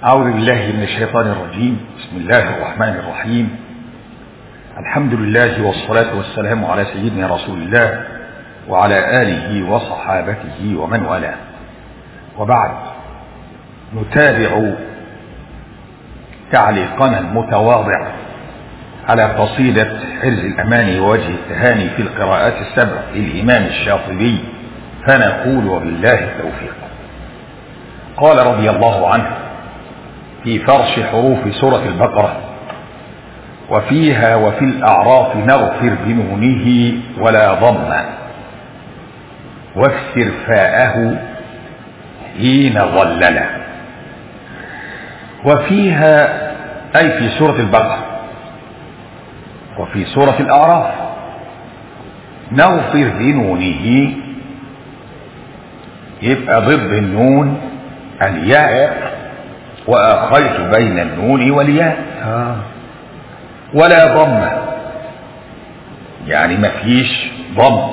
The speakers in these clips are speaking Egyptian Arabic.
أعوذ بالله من الشيطان الرجيم بسم الله الرحمن الرحيم الحمد لله والصلاة والسلام على سيدنا رسول الله وعلى آله وصحابته ومن والاه وبعد نتابع تعليقنا المتواضع على قصيدة حرز الأمان ووجه التهاني في القراءات السبع للإمام الشاطبي فنقول وبالله التوفيق قال رضي الله عنه في فرش حروف سورة البقرة وفيها وفي الأعراف نغفر بنونه ولا ضم واكسر فاءه حين ظلل وفيها أي في سورة البقرة وفي سورة الأعراف نغفر بنونه يبقى ضد النون الياء وآخيت بين النون والياء آه. ولا ضم يعني ما فيش ضم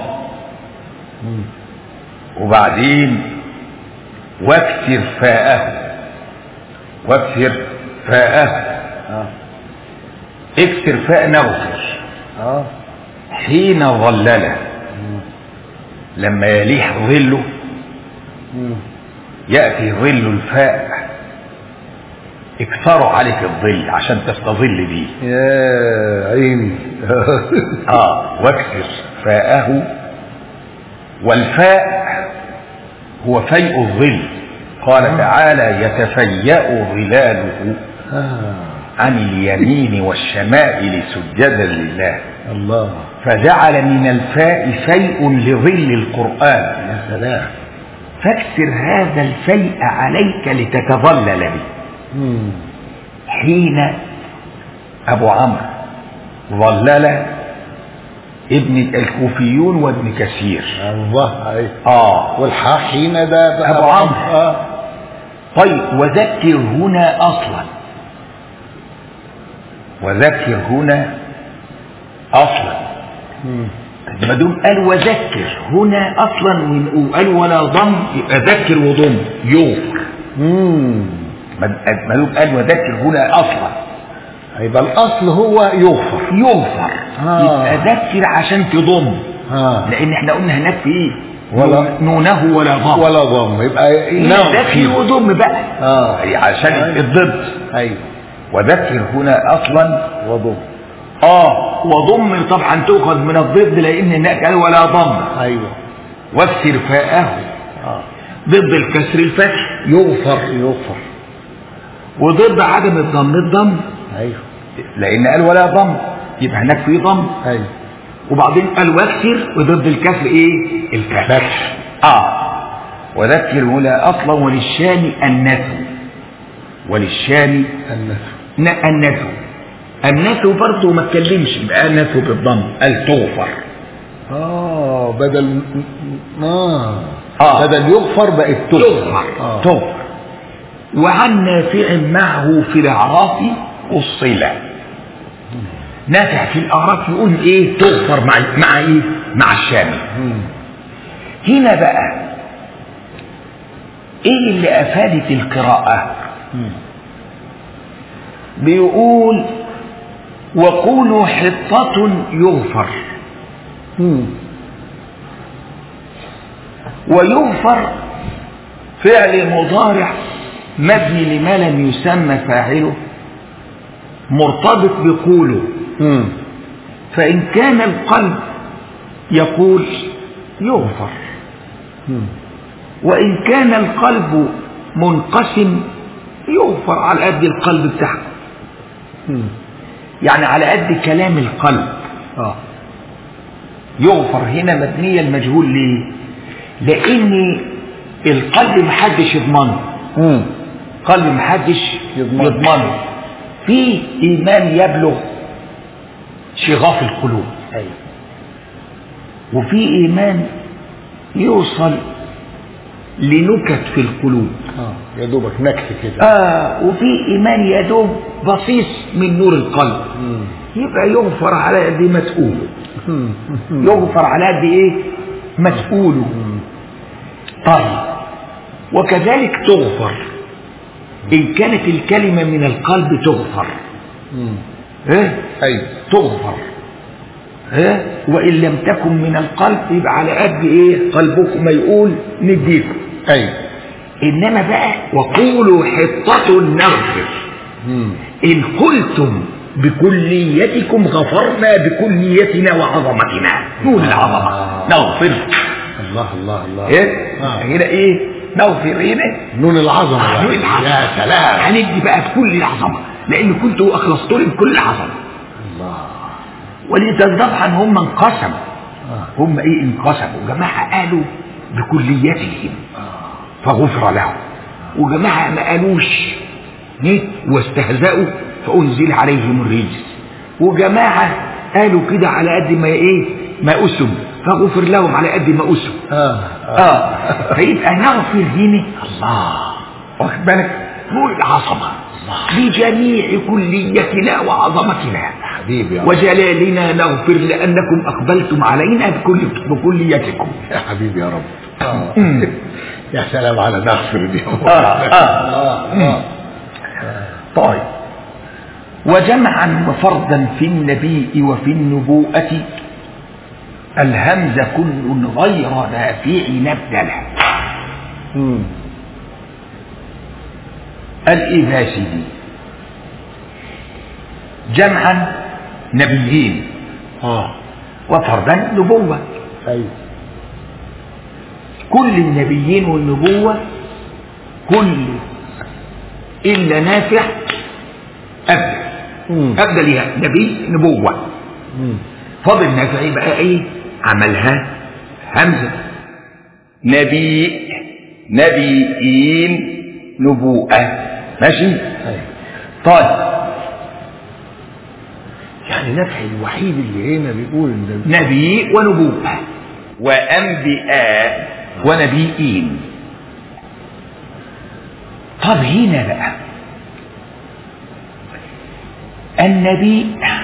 وبعدين واكسر فاءه واكسر فاءه آه. اكسر فاء نغفر آه. حين ظلله لما يليح ظله مم. يأتي ظل الفاء اكثروا عليك الظل عشان تستظل بيه يا عيني اه واكسر فاءه والفاء هو فيء الظل قال تعالى يتفيأ ظلاله آه. عن اليمين والشمائل سجدا لله الله فجعل من الفاء فيء لظل القرآن يا سلام فاكسر هذا الفيء عليك لتتظلل به مم. حين أبو عمرو ظلل ابن الكوفيون وابن كثير الله عليك آه والحاء حين ده بقى أبو عمرو. آه. طيب وذكر هنا أصلا وذكر هنا أصلا مم. ما دام قال وذكر هنا أصلا وقال ولا ضم يبقى ذكر وضم يغفر مم. ما ما دام قال وذكر هنا أصلا يبقى الأصل هو يغفر يغفر آه. يبقى ذكر عشان تضم آه. لان احنا قلنا هناك في ايه ولا- نونه ولا ضم ولا ضم يبقى نعم ذكر وضم بقى آه. أي عشان أيوة. الضد أيوه وذكر هنا اصلا وضم اه وضم طبعا تؤخذ من الضد لان هناك قال ولا ضم أيوه واكسر فاءه آه. ضد الكسر الفتح يغفر يغفر وضد عدم الضم الضم أيوه لان قال ولا ضم يبقى هناك في ضم أيوه وبعدين قال واكسر وضد الكسر ايه الفتح فتح اه وذكر هنا اصلا وللشام النثو وللشام النفس ن- النثو النثو برضه ما اتكلمش يبقى النثو بالضم قال تغفر اه بدل اه, آه. بدل يغفر بقت تغفر تغفر آه. تغفر وعن نافع معه في الاعراف الصله نافع في الاعراف يقول ايه تغفر مع مع ايه مع الشامي مم. هنا بقى ايه اللي افادت القراءه مم. بيقول وقولوا حطة يغفر مم. ويغفر فعل مضارع مبني لما لم يسمى فاعله مرتبط بقوله مم. فإن كان القلب يقول يغفر مم. وإن كان القلب منقسم يغفر على قد القلب بتاعه مم. يعني على قد كلام القلب اه يغفر هنا مبنية المجهول ليه لان القلب محدش يضمنه مم. قلب محدش يضمنه. يضمنه في ايمان يبلغ شغاف القلوب ايوه وفي ايمان يوصل لنكت في القلوب اه يا دوبك نكت كده آه وفي ايمان يدوب بصيص من نور القلب مم. يبقى يغفر على قد ما تقوله مم. يغفر على قد ايه ما تقوله مم. طيب وكذلك تغفر إن كانت الكلمة من القلب تغفر مم. إيه؟ ايوه تغفر ها وإن لم تكن من القلب يبقى على قد إيه قلبكم ما يقول نديكم ايوه إنما بقى وقولوا حطة نغفر مم. إن قلتم بكليتكم غفرنا بكليتنا وعظمتنا نقول العظمة آه. نغفر الله الله الله إيه؟ آه. هنا إيه؟ نغفر هنا نون العظمه آه، بقى. نقول العظمة. يا سلام هندي بقى بكل العظمة لأن كنتوا أخلصتوني بكل العظمة الله ولتذبح هم انقسموا آه. هم ايه انقسموا جماعة قالوا بكليتهم فغفر لهم وجماعة ما قالوش إيه؟ واستهزأوا فأنزل عليهم الرجس وجماعة قالوا كده على قد ما ايه ما أسوا فغفر لهم على قد ما أسوا اه اه فيبقى نغفر هنا الله واخد بالك نقول العظمة بجميع كليتنا وعظمتنا حبيبي يا رب. وجلالنا نغفر لأنكم أقبلتم علينا بكل بكليتكم يا حبيبي يا رب آه. يا سلام على نغفر دي آه، آه. آه. طيب وجمعا وفردا في النبي وفي النبوءة الهمز كل غير نافع نبدله مم. الإباسي جمعا نبيين اه وفردا نبوة ايوه كل النبيين والنبوة كل إلا نافع أبدل مم. أبدل يا نبي نبوة مم. فاضل نافع يبقى إيه عملها همزة نبي نبيين نبوءة ماشي ايوه طيب يعني نفع الوحيد اللي هنا بيقول ان نبي ونبوءة وأنبياء ونبيين طب هنا بقى النبي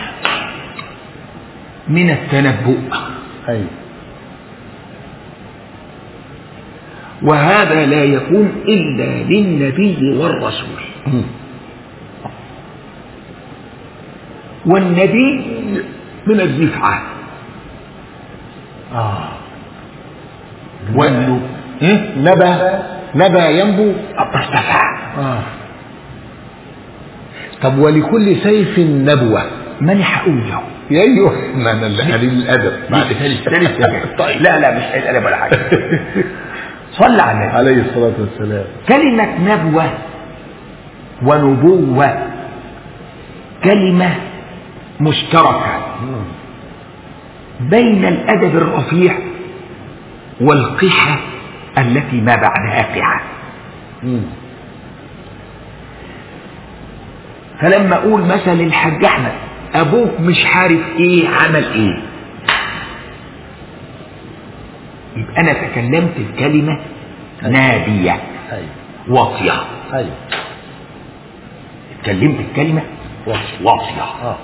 من التنبؤ ايوه وهذا لا يكون إلا للنبي والرسول مم. والنبي من الرفعة اه والنبي نبى نبى ينبو ارتفع اه طب ولكل سيف نبوة من هقوله ايوه ما انا اللي قليل الادب معلش طيب لا لا مش الأدب ولا حاجة صلى على النبي عليه الصلاة والسلام كلمة نبوة ونبوة كلمة مشتركة بين الأدب الرفيع والقحة التي ما بعدها قحة مم. فلما أقول مثلا الحاج أحمد أبوك مش عارف إيه عمل إيه يبقى أنا تكلمت الكلمة نادية ايوه واطية ايوه اتكلمت الكلمة واطية اه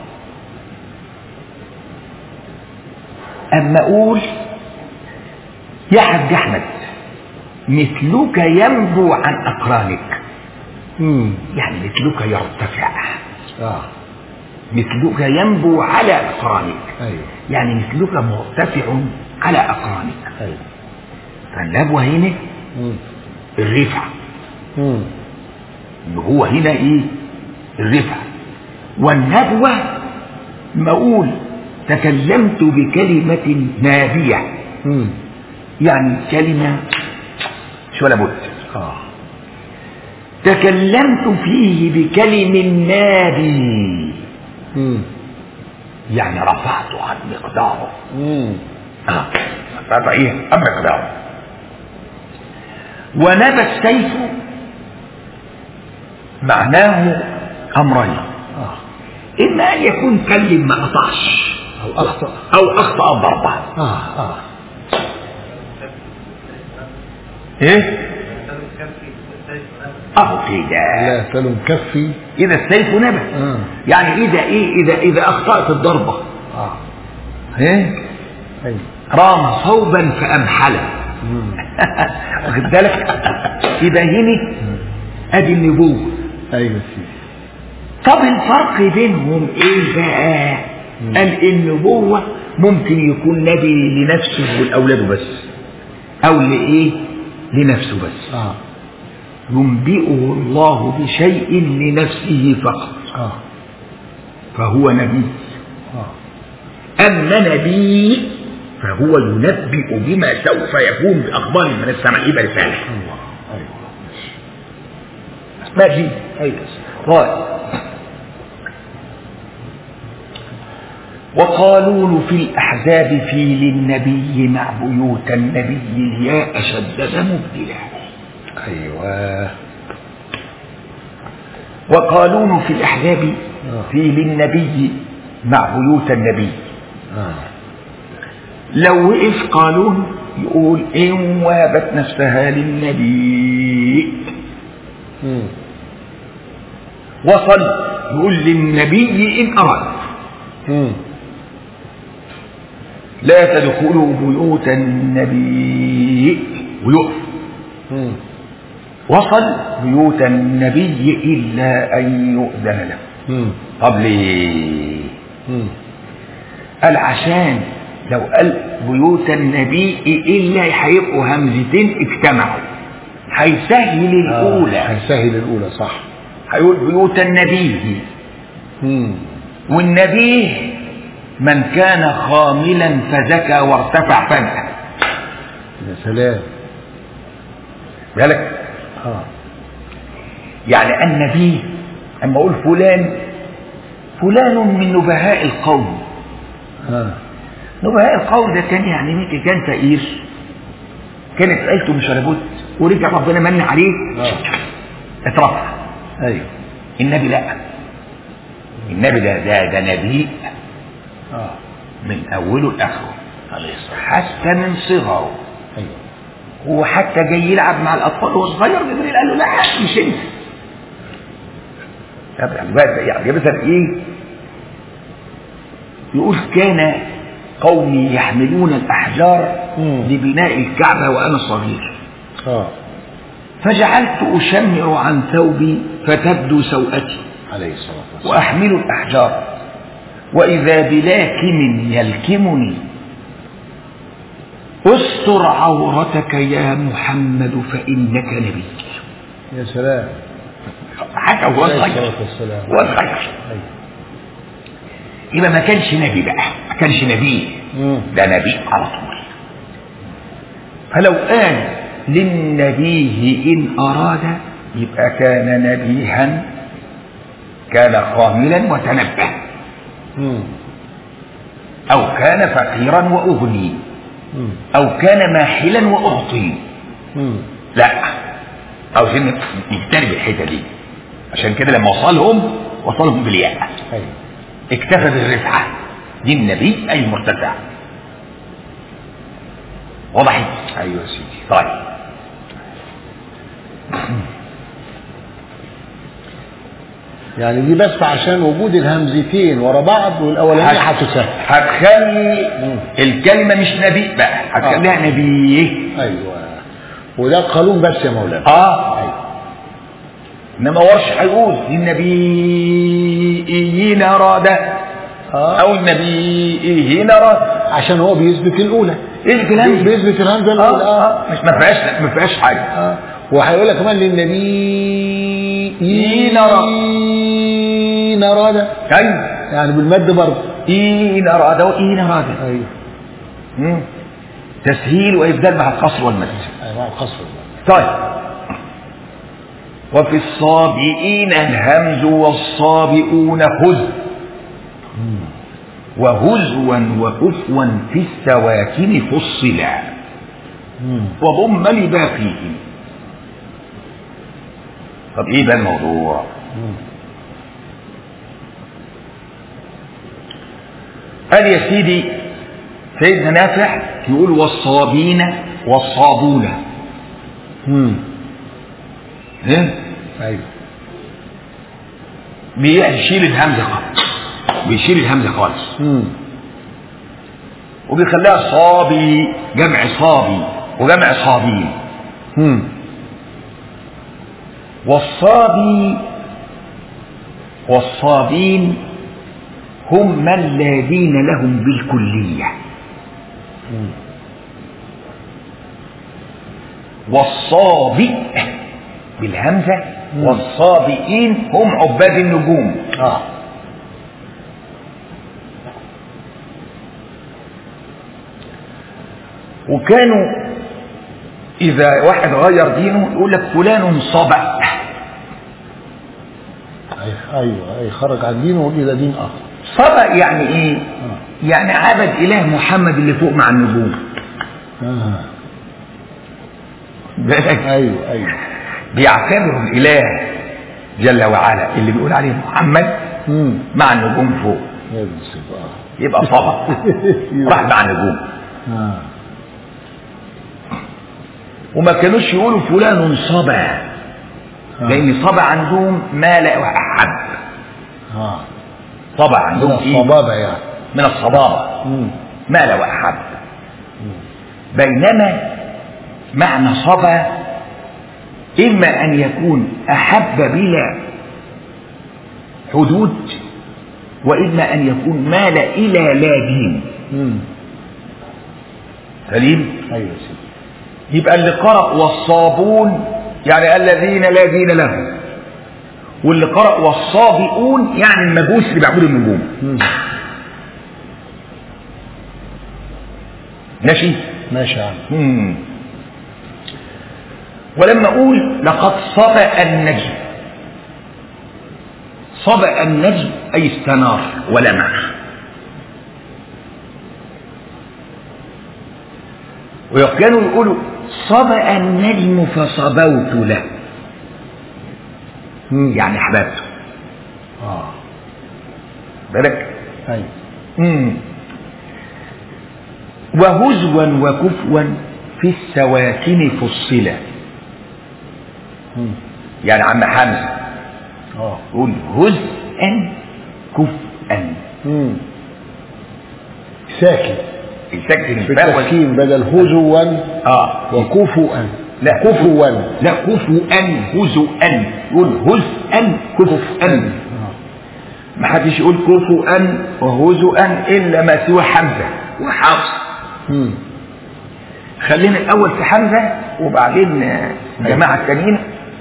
أما أقول يا حاج أحمد مثلك ينبو عن أقرانك مم. يعني مثلك يرتفع اه مثلك ينبو على أقرانك ايوه يعني مثلك مرتفع على أقرانك ايوه فالنبوة هنا مم. الرفع مم. إن هو هنا إيه الرفع والنبوة ما أقول تكلمت بكلمة نابية مم. يعني كلمة شو ولا بد اه تكلمت فيه بكلم نابي مم. يعني رفعت عن مقداره مم. آه. رفعت ايه عن مقداره ونبى السيف معناه امرين اه اما ان يكون كلم ما قطعش او اخطا او اخطا الضربه اه اه ايه اهو كده لا تلم كفي اذا السيف نبى اه يعني اذا ايه اذا اذا اخطات الضربه اه ايه ايوه رام صوبا فامحله مم. واخد بالك يبقى هنا ادي النبوه ايوه سيدي طب الفرق بينهم ايه بقى قال النبوة ممكن يكون نبي لنفسه ولأولاده بس أو لإيه لنفسه بس اه ينبئه الله بشيء لنفسه فقط اه فهو نبي اه أما نبي فهو ينبئ بما سوف يكون بأخبار من السماء يبقى رسالة الله ايوه ماشي ايوه طيب وقالون في الأحزاب في للنبي مع بيوت النبي الياء شدد مبدلا ايوه وقالون في الأحزاب في للنبي مع بيوت النبي اه لو وقف قالون يقول إن وهبت نفسها للنبي مم. وصل يقول للنبي إن أراد مم. لا تدخلوا بيوت النبي ويقف مم. وصل بيوت النبي إلا أن يؤذن له مم. طب ليه مم. قال عشان لو قال بيوت النبي إلا هيبقوا همزتين اجتمعوا هيسهل الأولى هيسهل الاولى صح هيقول بيوت النبي مم. والنبي من كان خاملا فزكى وارتفع فجأة يا سلام بالك اه يعني النبي اما اقول فلان فلان من نبهاء القوم اه نبهاء القوم ده كان يعني مين كان فقير كانت عيلته مش لابد ورجع ربنا من عليه اه اترفع ايوه النبي لا النبي ده ده ده نبي اه من اوله لاخره عليه الصلاه حتى من صغره ايوه هو حتى جاي يلعب مع الاطفال وهو صغير جبريل قال له لا مش انت طب يعني بقى يعني مثلا ايه يقول كان قومي يحملون الاحجار مم. لبناء الكعبه وانا صغير اه فجعلت اشمر عن ثوبي فتبدو سوءتي عليه الصلاه والسلام واحمل الاحجار واذا بلاكم يلكمني استر عورتك يا محمد فانك نبي يا سلام حتى هو عليه صغير الصلاه والسلام هو صغير ايوه يبقى ما كانش نبي بقى ما كانش نبي مم. ده نبي على طول فلو قال للنبي إن أراد يبقى كان نبيها كان خاملا وتنبه مم. أو كان فقيرا وأغني مم. أو كان ماحلا وأعطي مم. لا عاوزين نجتنب الحته دي عشان كده لما وصلهم وصلهم بالياء ايوه اكتفى بالرفعه دي النبي اي مرتفع وضحت ايوه يا سيدي طيب يعني دي بس عشان وجود الهمزتين ورا بعض والاولانيه هت- هتسهل هتخلي مم. الكلمه مش نبي بقى هتخليها نبي ايوه وده قانون بس يا مولانا اه ايوه انما ورش هيقول النبيين راد اه او النبيين راد عشان هو بيثبت الاولى ايه الكلام ده؟ بيثبت الهمزه اه الاولى اه مش ما فيهاش ما فيهاش حاجه اه وهيقول لك كمان للنبي نرى. نرى ايوه يعني بالمد برضه إين أراد وإين أراد ايوه مم. تسهيل وإبدال مع القصر والمد ايوه مع القصر طيب وفي الصابئين الهمز والصابئون خذ وهزوا وكفوا في السواكن فصلا مم. وضم لباقيهم طب ايه بقى الموضوع مم. قال يا سيدي سيدنا نافع يقول والصابين والصابون مم. إيه؟ ايوه بيشيل الهمزه خالص بيشيل الهمزه خالص مم. وبيخليها صابي جمع صابي وجمع صابين مم. والصابي والصابين هم من لا دين لهم بالكلية مم. والصابئ بالهمزة مم. والصابئين هم عباد النجوم اه وكانوا إذا واحد غير دينه يقول لك فلان صبأ أي- ايوه اي خرج عن دينه الى دين اخر صبأ يعني إيه؟ آه. يعني عبد إله محمد اللي فوق مع النجوم آه. بالك ايوه ايوه بيعتبروا الإله جل وعلا اللي بيقول عليه محمد امم مع النجوم فوق يا ابن السبع يبقى صبأ راح مع النجوم اه وما كانوش يقولوا فلان صبا آه. لأن صبا عندهم ما لا أحب اه صبا من عندهم إيه؟ الصبابه يعني من الصبابة امم ما لا أحب بينما معنى صبا إما أن يكون أحب بلا حدود وإما أن يكون مال إلى لا دين امم سليم ايوه يا سيدي يبقى اللي قرأ والصابون يعني الذين لا دين لهم واللي قرأ والصابئون يعني المجوس اللي بيعبدوا النجوم مم. ماشي ماشي يا عم مم. ولما اقول لقد صبأ النجم صبأ النجم اي استنار ولمع وكانوا يقولوا صبأ النجم فصبوت له مم. يعني احببته اه بالك ايوه مم. وهزوا وكفوا في السواكن فصلا مم. يعني عم حمزه اه يقول هزءا كفءا مم. ساكن يسكن في الفاء التسكين بدل هزوا اه وكفوا لا كفوا لا كفوا هزؤا يقول هزءا كفءا آه. ما حدش يقول كفوا وهزؤا الا ما سوى حمزه وحفص مم. خلينا الاول في حمزه وبعدين آه، الجماعه التانيين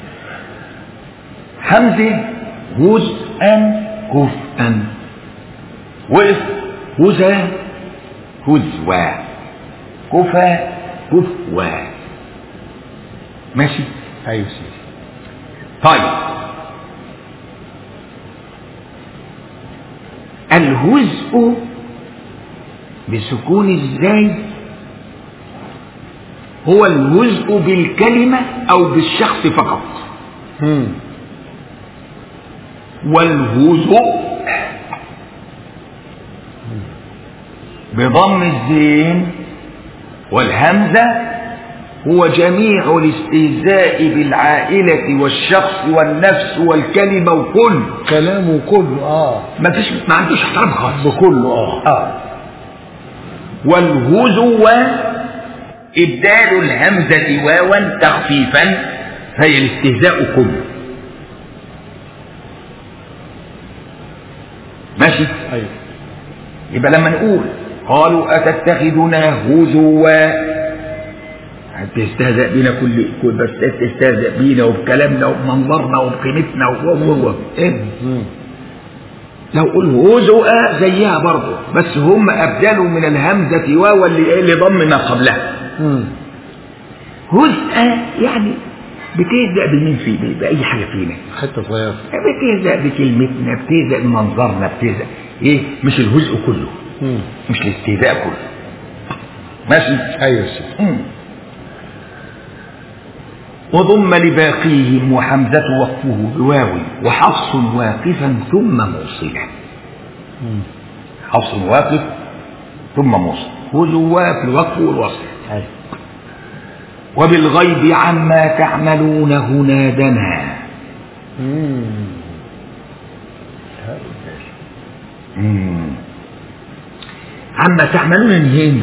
حمزه هزءا كفءا وقف هزا هزوا كفى كفوا ماشي ايوه يا سيدي طيب الهزء بسكون الزاي هو الهزء بالكلمة أو بالشخص فقط مم. والهزء بضم الزين والهمزة هو جميع الاستهزاء بالعائلة والشخص والنفس والكلمة وكل كلامه كله اه ما فيش ما عندوش احترام خالص بكله اه اه والهزو إبدال الهمزة واوا تخفيفا فهي الاستهزاء كله ماشي ايوه يبقى لما نقول قالوا أتتخذنا هزوا هتستهزأ بينا كل كل بس تستهزأ بينا وبكلامنا وبمنظرنا وبقيمتنا و و إيه؟ مم. لو قول هزوا زيها برضه بس هم أبدلوا من الهمزة واو اللي اللي ضم ما قبلها مم. هزء يعني بتهزأ بمين في بأي حاجة فينا حته صغيره بتهزأ بكلمتنا بتهزأ بمنظرنا بتهزأ ايه مش الهزء كله مم. مش الاستهزاء كله ماشي ايوه يا سيدي مم. وضم لباقيهم وحمزة وقفه بواو وحفص واقفا ثم موصلا مم. حفص واقف ثم موصل هزوا في الوقف والوصل ايوه وبالغيب عما تعملون هنا دنا مم. مم. عما تعملون هنا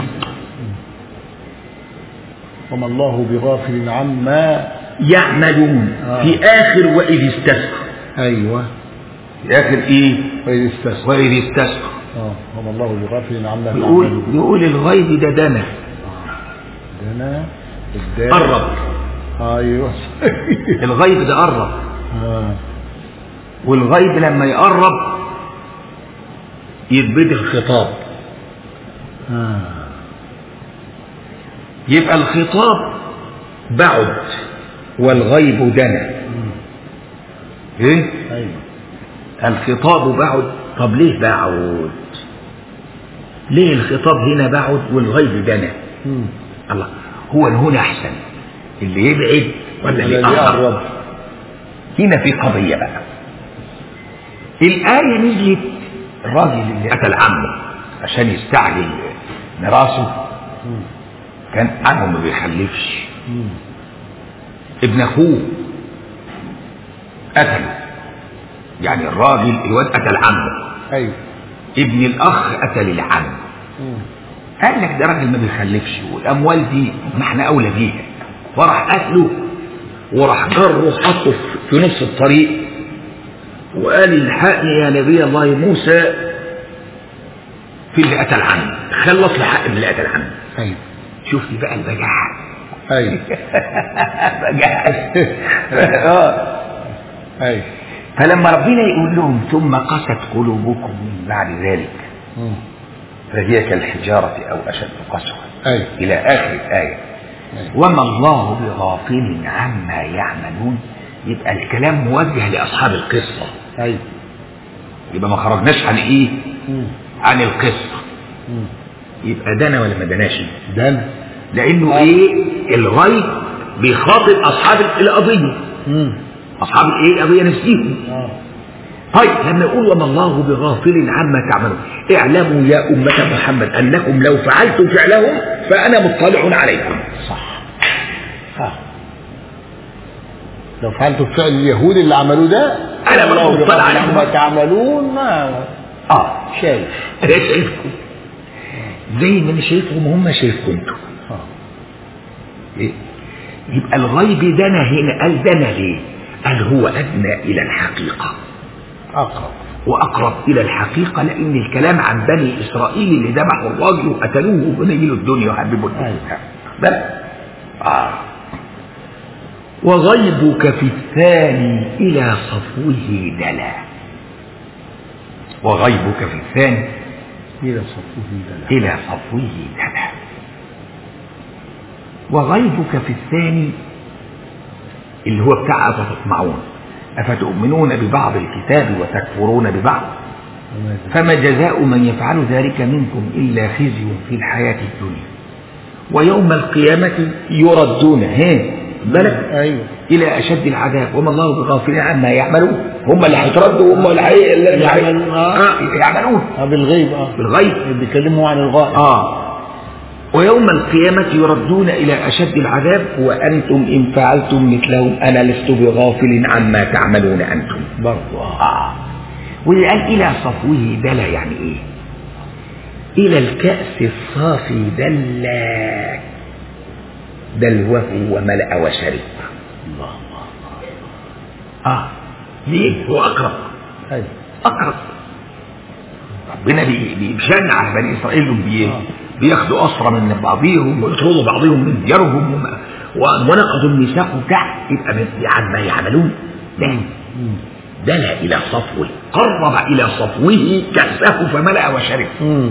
وما الله بغافل عما يعملون آه. في آخر وإذ استسقى ايوه في اخر ايه وإذ استسقى وإذ استسقى اه وما الله بغافل عما يقول تعملون يقول الغيب ده دنا دنا الدال قرب ايوه الغيب ده قرب اه والغيب لما يقرب يتبدل خطاب اه يبقى الخطاب بعد والغيب دنا مم. ايه ايوه الخطاب بعد طب ليه بعد ليه الخطاب هنا بعد والغيب دنا مم. الله هو هنا احسن اللي يبعد ولا اللي اللي يقرب يقرب هنا في قضية بقى الآية نزلت الراجل اللي قتل عمه عشان يستعجل ميراثه مم. كان عمه ما بيخلفش مم. ابن اخوه قتله يعني الراجل الواد قتل عمه ايوه ابن الاخ قتل العم مم. قال لك ده راجل ما بيخلفش والاموال دي ما احنا اولى بيها فراح قتله وراح جره حطه في- في نص الطريق وقال الحقني يا نبي الله موسى في اللي قتل عمي خلص لي حق اللي قتل عمي ايوه شفتي بقى البجاحه ايوه بجاحه آه. ايوه فلما ربنا يقول لهم ثم قست قلوبكم من بعد ذلك مم. فهي كالحجارة أو أشد قسوة ايوه إلى آخر الآية أيوة. وما الله بغافل عما يعملون يبقى الكلام موجه لأصحاب القصة ايوه يبقى ما خرجناش عن إيه مم. عن القصة مم. يبقى دنا ولا ما دناش دنا لأنه آه. إيه الغيب بيخاطب أصحاب القضية مم. أصحاب الإيه القضية نفسيهم اه طيب لما يقول وما الله بغافل عما تعملون اعلموا يا أمة محمد أنكم لو فعلتم فعلهم فأنا مطلع عليكم صح اه لو فعلتوا فعل اليهود اللي عملوه ده أنا الله برضو يغفر مطلع عليكم. عما تعملون ما آه شايف أنا شايفكم زي ما أنا شايفهم هم شايفكم انتوا اه إيه؟ يبقى الغيب دنا هنا قال دنا ليه؟ قال هو أدنى إلى الحقيقة اقرب وأقرب إلى الحقيقة لأن الكلام عن بني إسرائيل اللي ذبحوا الراجل وقتلوه ونيلوا الدنيا وحببوا الدنيا أيوة. بس آه وغيبك في الثاني إلى صفوه دلا وغيبك في الثاني الى صفوه دلال إلى صفوه دلا وغيبك في الثاني اللي هو بتاع أفتطمعون أفتؤمنون ببعض الكتاب وتكفرون ببعض وما يدري. فما جزاء من يفعل ذلك منكم إلا خزي في الحياة الدنيا ويوم القيامة يردون ها بالك ايوه إلى أشد العذاب وما الله بغافل عما يعملون هم اللي هيتردوا هم اللي هي- اللي هي- يعملون، آه. آه، يعملون اه بالغيب اه بالغيب بيتكلموا عن الغائب آه ويوم القيامة يردون إلى أشد العذاب وأنتم إن فعلتم مثلهم أنا لست بغافل عما تعملون أنتم برضه اه آه واللي قال إلى صفوه دلا يعني إيه؟ إلى الكأس الصافي دلا دلوه وملأ وشرب الله آه ليه؟ هو أقرب ايوه أقرب ربنا بي- بيشن على بني إسرائيل إنهم بي آه. بياخدوا أسرى من بعضهم ويطردوا بعضهم من ديارهم وما- و- ونقضوا الميثاق بتاع يبقى من- عما يعملون ده مم. دنا إلى صفوه قرب إلى صفوه كأسه فملأ وشرب مم.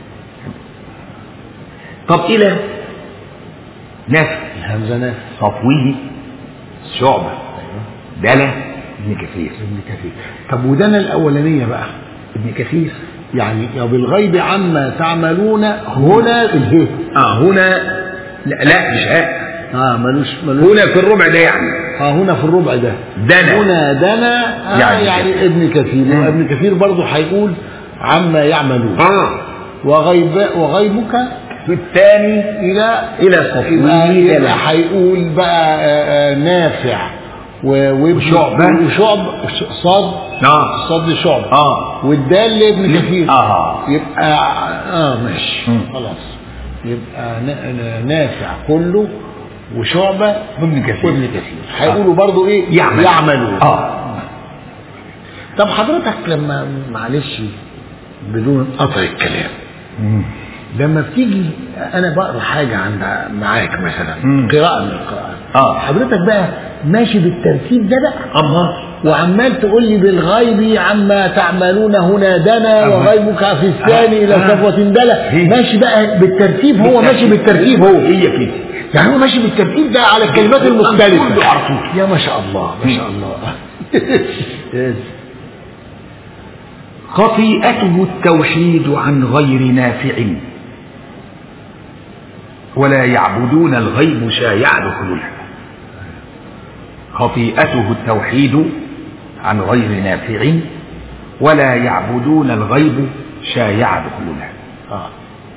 طب إلى نفس الهمزه نافع صفوه شعبة ايوه دلا ابن كثير ابن كثير طب ودنا الاولانيه بقى ابن كثير يعني يا بالغيب عما تعملون هنا اله اه هنا لا, لا مش ها اه ملوش ملوش هنا في الربع ده يعني اه هنا في الربع ده دنا. هنا دنا آه يعني يعني, كده. يعني ابن كثير مم. وابن كثير برضه هيقول عما يعملون اه وغيب وغيبك في الثاني الى إلى يبقى, صفوه يبقى دلا هيقول بقى آه، آه، نافع و- وابن وشعبة. وشعب صاد اه صاد لشعب اه والدال لابن كثير اه يبقى اه ماشي مم. خلاص يبقى نا- نا- نافع كله وشعبة وابن كثير وابن كثير هيقولوا برضو ايه يعمل يعملون اه طب حضرتك لما معلش بدون قطع الكلام لما بتيجي انا بقرا حاجه عند معاك مثلا مم. قراءه من القراءات آه. حضرتك بقى ماشي بالترتيب ده بقى الله وعمال تقول لي بالغيب عما تعملون هنا دنا أها. وغيبك في الثاني الى أها. صفوة دلا هي. ماشي بقى بالترتيب هو ماشي بالترتيب هو هي كده يعني هو ماشي بالترتيب ده على الكلمات كله المختلفة على طول. يا ما شاء الله ما شاء الله خطيئته التوحيد عن غير نافع ولا يعبدون الغيب شايع دخولها خطيئته التوحيد عن غير نافع ولا يعبدون الغيب شايع دخولها آه.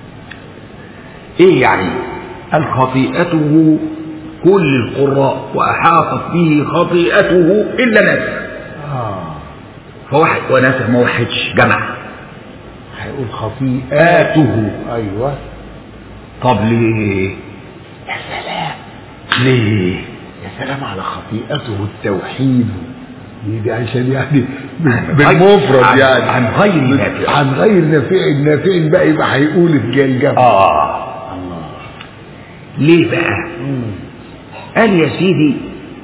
ايه يعني قال خطيئته كل القراء واحاطت به خطيئته الا نافع آه. فواحد ونافع ما وحدش جمع هيقول خطيئاته ايوه طب ليه يا سلام ليه يا سلام على خطيئته التوحيد دي دي عشان يعني عن- بالمفرد عن- يعني عن غير نافع. عن غير نافع نافع بقى يبقى هيقول الجلجل اه الله ليه بقى مم. قال يا سيدي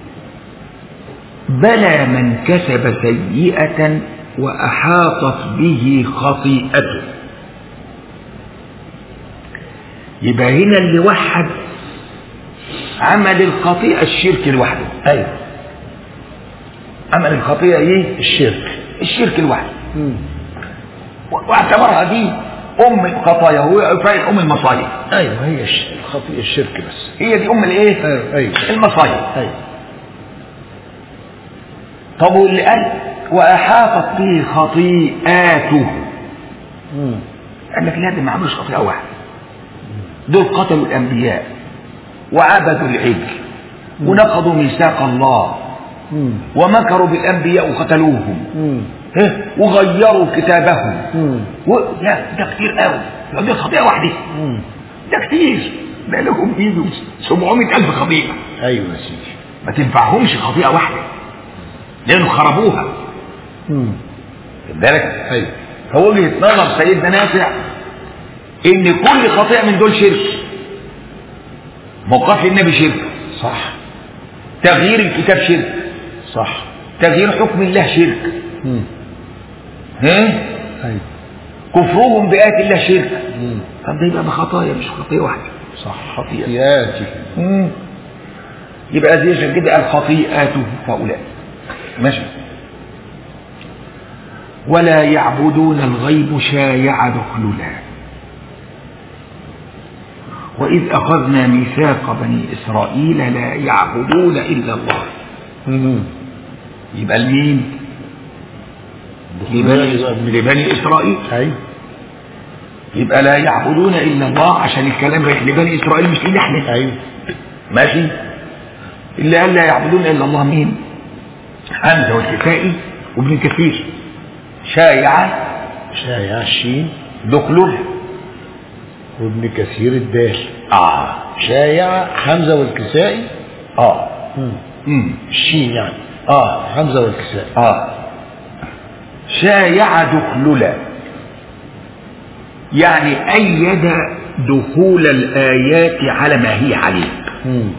بلى من كسب سيئة وأحاطت به خطيئته يبقى هنا اللي وحد عمل الخطيئة الشرك لوحده ايوه عمل الخطيئة ايه الشرك الشرك لوحده مم. واعتبرها دي ام الخطايا هو فاعل ام المصايب ايوه هي الش- الخطيئه الشرك بس هي دي ام الايه ايوه ايوه المصايب ايوه طب واللي قال واحاطت به خطيئاته مم. قال لك لا ده ما عملوش خطيئه واحده دول قتلوا الانبياء وعبدوا العجل ونقضوا ميثاق الله مم. ومكروا بالانبياء وقتلوهم مم. ها؟ وغيروا كتابهم مم. و... لا ده كتير قوي دي خطيئه واحده مم. ده كتير ده لهم ايده 700 الف خطيئه ايوه يا سيدي ما تنفعهمش خطيئه واحده لانه خربوها مم. خد بالك ايوه فوجهه نظر سيدنا نافع ان كل خطيئه من دول شرك موقف النبي شرك صح تغيير الكتاب شرك صح تغيير حكم الله شرك مم. ها ايوه كفرهم بآيات الله شرك مم. طب ده يبقى بخطايا مش خطيئه واحده صح خطيئة. خطيئاتي مم. يبقى زي عشان كده قال خطيئاته هؤلاء ماشي ولا يعبدون الغيب شايع دخللا وإذ أخذنا ميثاق بني إسرائيل لا يعبدون إلا الله مم. يبقى لمين؟ لبني, لبني إسرائيل ايوه يبقى لا يعبدون إلا الله عشان الكلام رايح لبني إسرائيل مش لنا احنا ايوه ماشي اللي قال لا يعبدون الا الله مين حمزه والكسائي وابن كثير شايع شايع الشين دخلها وابن كثير الدال اه شايع حمزه والكسائي اه مم. امم الشين يعني اه حمزه والكسائي اه شايع دخللا يعني أيد دخول الآيات على ما هي عليه مم.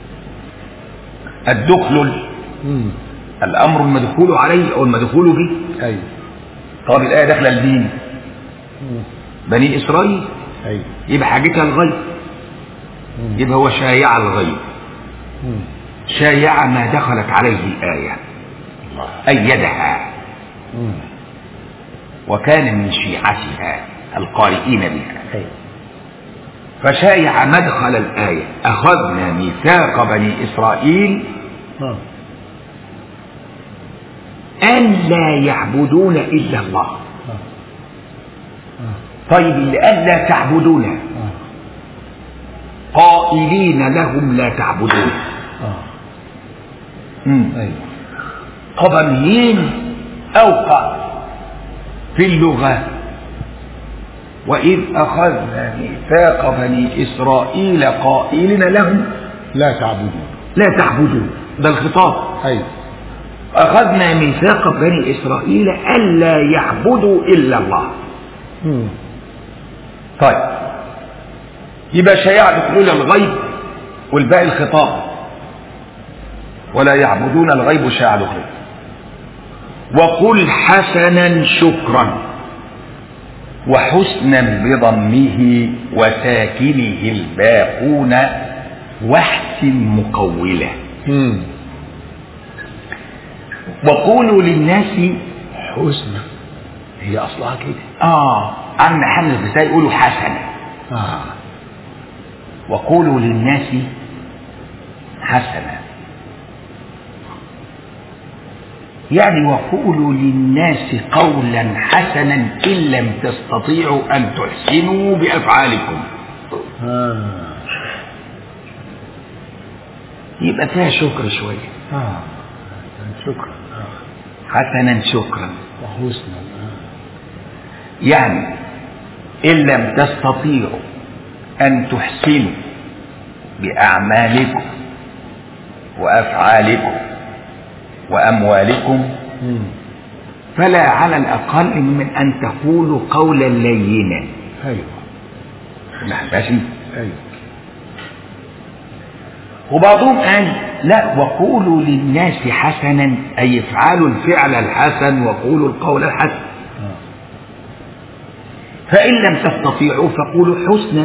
الدخل مم. الأمر المدخول عليه أو المدخول به ايوه طب الآية داخلة لمين؟ مم. بني إسرائيل ايوه يبقى حاجتها الغيب مم. يبقى هو شايع الغيب مم. شايع ما دخلت عليه الآية الله أيدها مم. وكان من شيعتها القارئين بها ايوه فشايع مدخل الآية أخذنا ميثاق بني إسرائيل آه. أن لا يعبدون إلا الله آه. طيب اللي قال لا تعبدون آه. قائلين لهم لا تعبدون آه. مم. ايوه طب مين أوقع في اللغة وإذ أخذنا ميثاق بني إسرائيل قائلين لهم لا تعبدون لا تعبدوا ده الخطاب ايوه أخذنا ميثاق بني إسرائيل ألا يعبدوا إلا الله مم. طيب يبقى شيعبد إلى الغيب والباقي الخطاب ولا يعبدون الغيب شاع الغيب وقل حسنا شكرا وحسنا بضمه وساكنه الباقون واحسن مقوله مم. وقولوا للناس حسنى هي اصلها كده اه عم حمد البسائي يقولوا حسنا اه وقولوا للناس حسنا يعني وقولوا للناس قولا حسنا ان لم تستطيعوا ان تحسنوا بافعالكم اه يبقى فيها شكر شويه اه شكرا اه حسنا شكرا وحسنى اه يعني ان لم تستطيعوا ان تحسنوا باعمالكم وافعالكم واموالكم مم. فلا على الأقل من أن تقولوا قولا لينا ايوه ماشي ايوه وبعضهم قال لا وقولوا للناس حسنا أي افعلوا الفعل الحسن وقولوا القول الحسن اه فإن لم تستطيعوا فقولوا حسنا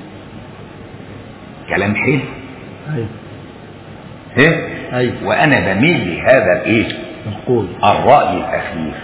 كلام حلو ايوه إيه؟ ايوه وأنا بميل لهذا الإيه؟ نقول الرأي الأخير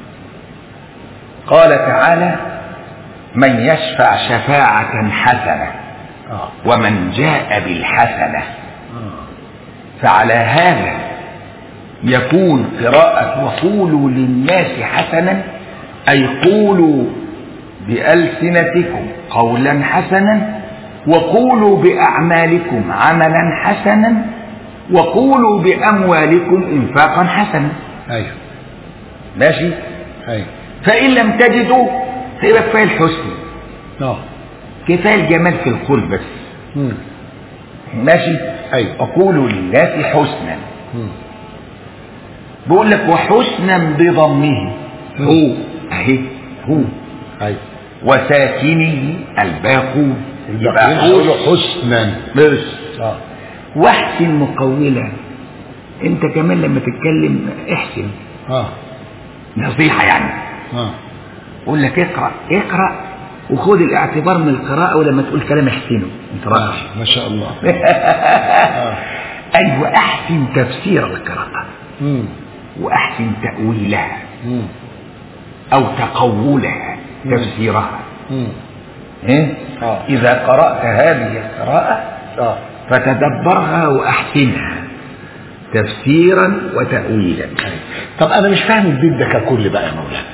قال تعالى من يشفع شفاعة حسنة اه ومن جاء بالحسنة اه فعلى هذا يكون قراءة وقولوا للناس حسنا أي قولوا بألسنتكم قولا حسنا وقولوا بأعمالكم عملا حسنا وقولوا بأموالكم إنفاقا حسنا ايوه ماشي ايوه فإن لم تجدوا فيبقى كفاية الحسن اه كفاية الجمال في القول بس مم. ماشي ايوه وقولوا للناس حسنا مم. بيقول لك وحسنا بضمه هو اهي هو ايوه وساكنه الباقون يبقى الباقيين هيقولوا حسن حسنا بس اه واحسن مقولا انت كمان لما تتكلم احسن اه نصيحة يعني اه يقول لك اقرأ اقرأ وخد الاعتبار من القراءة ولما تقول كلام احسنه انت راجل آه. ما شاء الله آه. ايوه احسن تفسير القراءة مم. واحسن تأويلها مم. او تقولها مم. تفسيرها مم. إيه؟ آه. إذا قرأت هذه القراءة اه فتدبرها وأحسنها تفسيرا وتأويلا طب انا مش فاهم البيت ده ككل بقى يا مولانا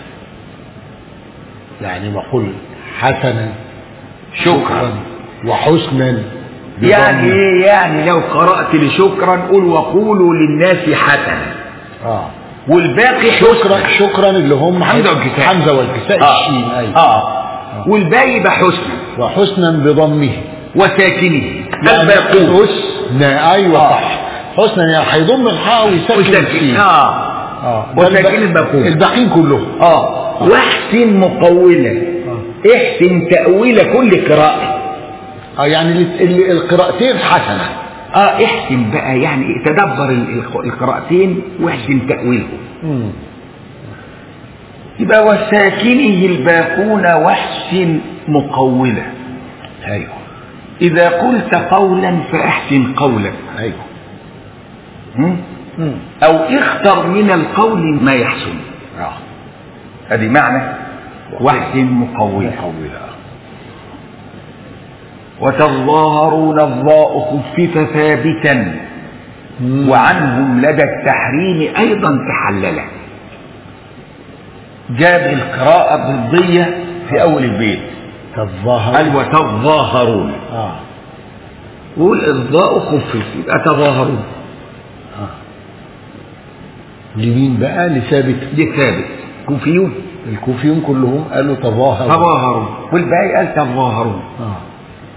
يعني بقول حسنا شكرا وحسنا يعني بضم- إيه يعني لو قرأت لشكرا قل وقولوا للناس حسنا اه والباقي شكرا حسنا شكرا اللي هم حمزة والكساء. حمزه والكساء آه. الشين ايوه آه. والباقي يبقى حسنا وحسنا بضمه وساكنه يعني الباقون حسنا ايوه آه. صح حسنا يعني هيضم الحاء ويسكن وساكن السين آه اه وساكن الباقون الباقيين كلهم آه واحسن مقولا احسن تأويل كل قراءة اه يعني ال- ال- القراءتين حسنه اه احسن بقى يعني تدبر ال- ال- القراءتين واحسن تأويلهم مم. يبقى وساكنه الباقون واحسن مقولا ايوه إذا قلت قولا فأحسن قولك ايوه م? مم. أو اختر من القول ما يحسن اه هذه معنى واحسن مقولا مقولة وتظاهرون الضاء خفف ثابتا مم. وعنهم لدى التحريم أيضا تحللا جاب القراءة بالضية في أول البيت تظاهر قال وتظاهرون اه قول الضاء خفف يبقى تظاهرون اه لمين بقى لثابت دي ثابت كوفيون الكوفيون كلهم قالوا تظاهر تظاهرون والباقي قال تظاهرون اه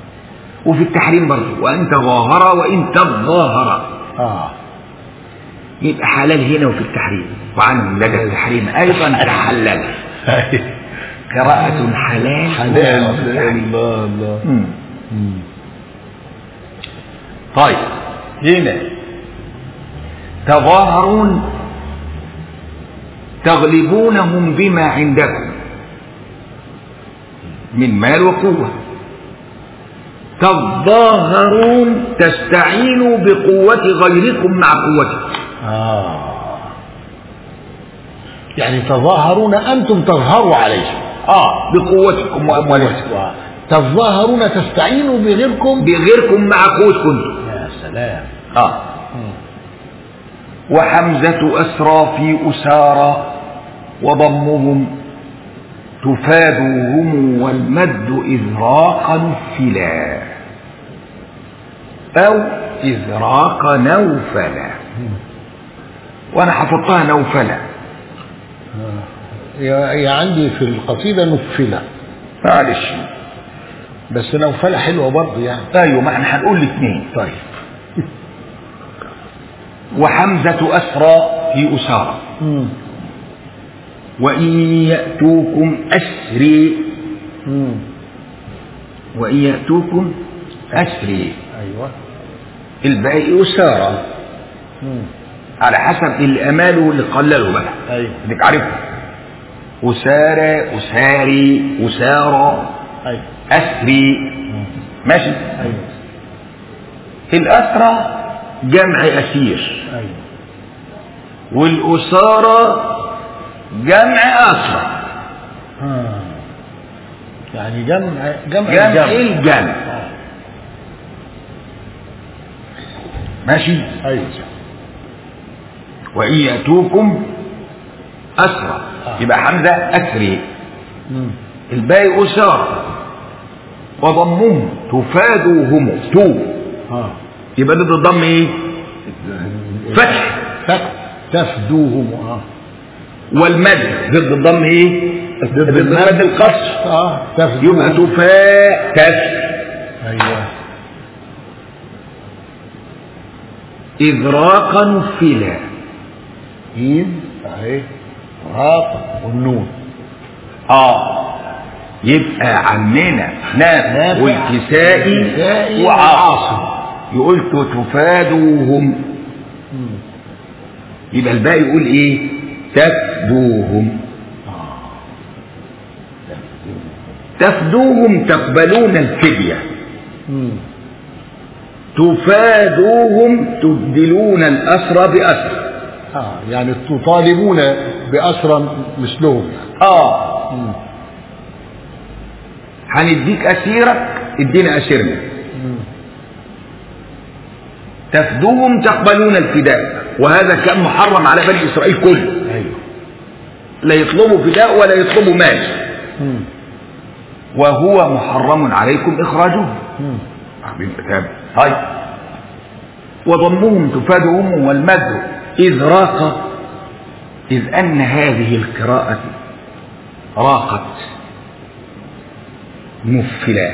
وفي التحريم برضه وان تظاهر وان تظاهر اه يبقى حلال هنا وفي التحريم وعنهم لدى التحريم أيضا تحلل قراءة حلال حلال وفي التحريم. الله الله مم. مم. طيب هنا تظاهرون تغلبونهم بما عندكم من مال وقوة تظاهرون تستعينوا بقوة غيركم مع قوتكم آه يعني تظاهرون أنتم تظهروا عليهم اه بقوتكم واموالكم تظاهرون تستعينوا بغيركم بغيركم مع قوتكم يا سلام اه وحمزة أسرى في أسارى وضمهم تفادهم والمد إذراق نفلا أو إذراق نوفلا وأنا حفظتها نوفلا هي عندي في القصيدة نفلة معلش بس نوفلة حلوة برضه يعني أيوة ما احنا هنقول الاثنين طيب وحمزة أسرى في أسارى مم. وإن يأتوكم أسري مم. وإن يأتوكم أسري أيوة الباقي أسارى مم. على حسب اللي أماله واللي قلله بقى أيوة انك عارفه أسارى أساري أسارى أيوة أسري ماشي أيوة الأسرى جمع أسير أيوة والأسارى جمع أسرى آه. يعني جمع جمع جمع الجمع الجمع آه. ماشي أيوة وإن يأتوكم أسرى آه. يبقى حمزة أسري مم. الباقي أسارى وضمهم تفادوهم تو آه. يبقى ضد الضم ايه فتح تف- تفدوهم اه والمد ضد الضم ايه ضد المد القصر اه يبقى تفدوهم تفا تف ايوه إذراقا نفلا ايد اهي راق والنون اه يبقى عمنا نافع نافع والكسائي والكسائي وعاصم يقول تفادوهم مم. يبقى الباقي يقول ايه تفدوهم تفدوهم تقبلون الفدية مم. تفادوهم تبدلون الأسرى بأسر اه يعني تطالبون بأسرى مثلهم اه مم. هنديك أسيرك ادينا أسيرنا مم. تفدوهم تقبلون الفداء وهذا كان محرم على بني إسرائيل كله ايوه لا يطلبوا فداء ولا يطلبوا مال مم. وهو محرم عليكم إخراجهم مم. واخدين كتاب طيب وضمهم تفادهم والمد إذ راق إذ أن هذه القراءة راقت مفلا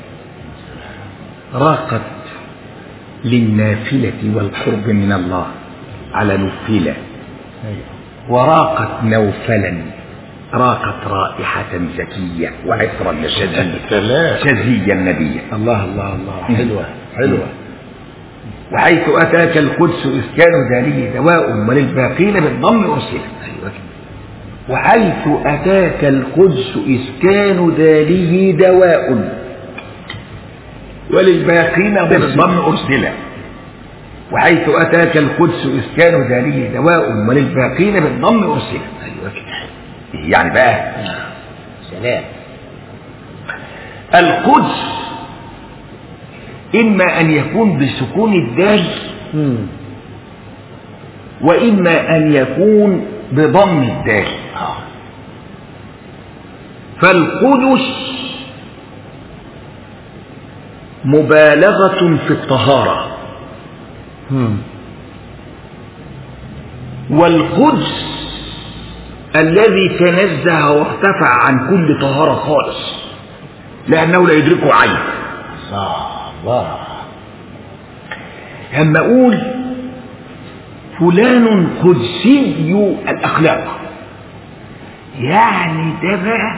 راقت للنافلة والقرب من الله على نفلة ايوه وراقت نوفلا راقت رائحة زكية وعطرا شزيا سلام شزيا نبيا الله الله الله حلوة حلوة وحيث أتاك القدس إسكان ذليه دواء وللباقين بالضم أرسلت وحيث أتاك القدس إسكان ذليه دواء وللباقين بالضم أرسلت وحيث أتاك القدس إسكان ذليه دواء وللباقين بالضم أرسلت يعني بقى سلام القدس إما أن يكون بسكون الدال مم. وإما أن يكون بضم الدال آه. فالقدس مبالغة في الطهارة مم. والقدس الذي تنزه وارتفع عن كل طهارة خالص لأنه لا يدركه عين صح الله لما أقول فلان قدسي الأخلاق يعني ده بقى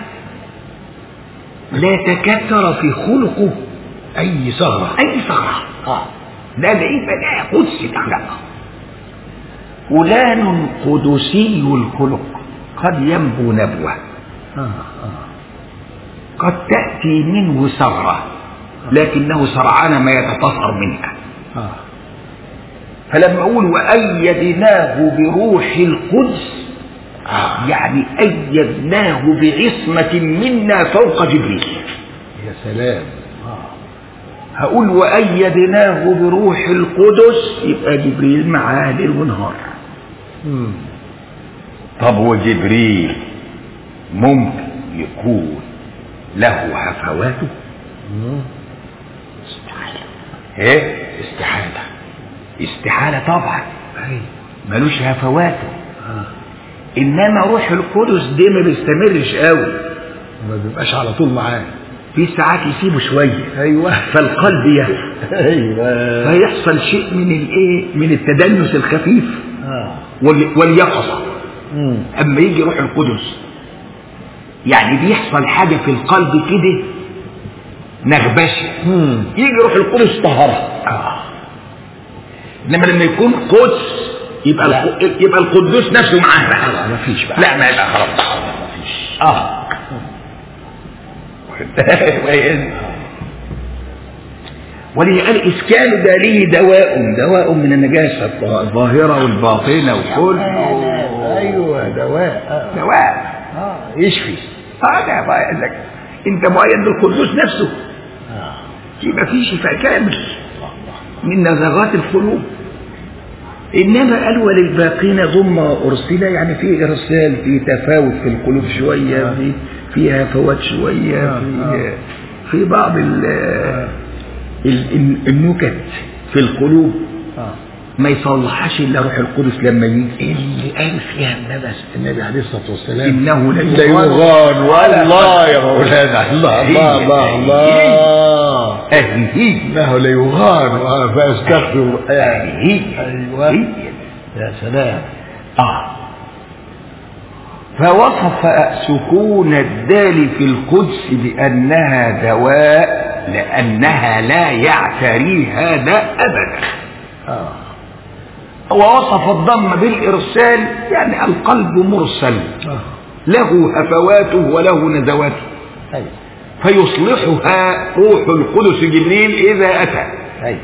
لا تكثر في خلقه اي ثغره أي ثغرة اه ده ده يبقى ده قدسي الأخلاق فلان قدسي الخلق قد ينبو نبوة اه اه قد تأتي منه ثغرة لكنه سرعان ما يتطهر منها اه فلما أقول وأيدناه بروح القدس آه. يعني أيدناه بعصمة منا فوق جبريل يا سلام اه هقول وأيدناه بروح القدس يبقى جبريل معاه ليل ونهار مم. طب وجبريل ممكن يكون له هفواته مم. ايه استحاله استحالة طبعا اي ملوش هفواته اه انما روح القدس ده ما بيستمرش قوي ما بيبقاش على طول معاه في ساعات يسيبه شوية ايوه فالقلب يهفى ايوه فيحصل شيء من الايه من التدنس الخفيف اه وال- واليقظة مم. اما يجي روح القدس يعني بيحصل حاجة في القلب كده نغبشة مم. يجي روح القدس طهرها اه انما لما يكون قدس يبقى لا. الق... يبقى القدوس نفسه معاه بقى خلاص مفيش بقى لا ما يبقى خلاص مفيش اه وليه قال اسكان ده ليه دواء دواء من النجاسه الظاهره والباطنه وكل ايوه دواء اه دواء اه يشفي هذا بقى قال لك انت مؤيد بالقدوس نفسه اه يبقى في شفاء كامل من نزغات القلوب انما قال وللباقين ضم ارسل يعني في ارسال في تفاوت في القلوب شويه في فيها فوات شويه آه، في آه. في بعض ال ال- النكت في القلوب اه ما يصلحهاش الا روح القدس لما يجي اللي قال فيها النبي النبي عليه الصلاه والسلام انه لا لا يغان والله يا مولانا الله الله الله الله اهي انه لا يغان فاستغفر اهي ايوه هي. يا سلام آه فوصف سكون الدال في القدس بأنها دواء لأنها لا يعتري هذا أبدا اه ووصف الضم بالإرسال يعني القلب مرسل اه له هفواته وله نزواته ايوه فيصلحها روح القدس جبريل إذا أتى ايوه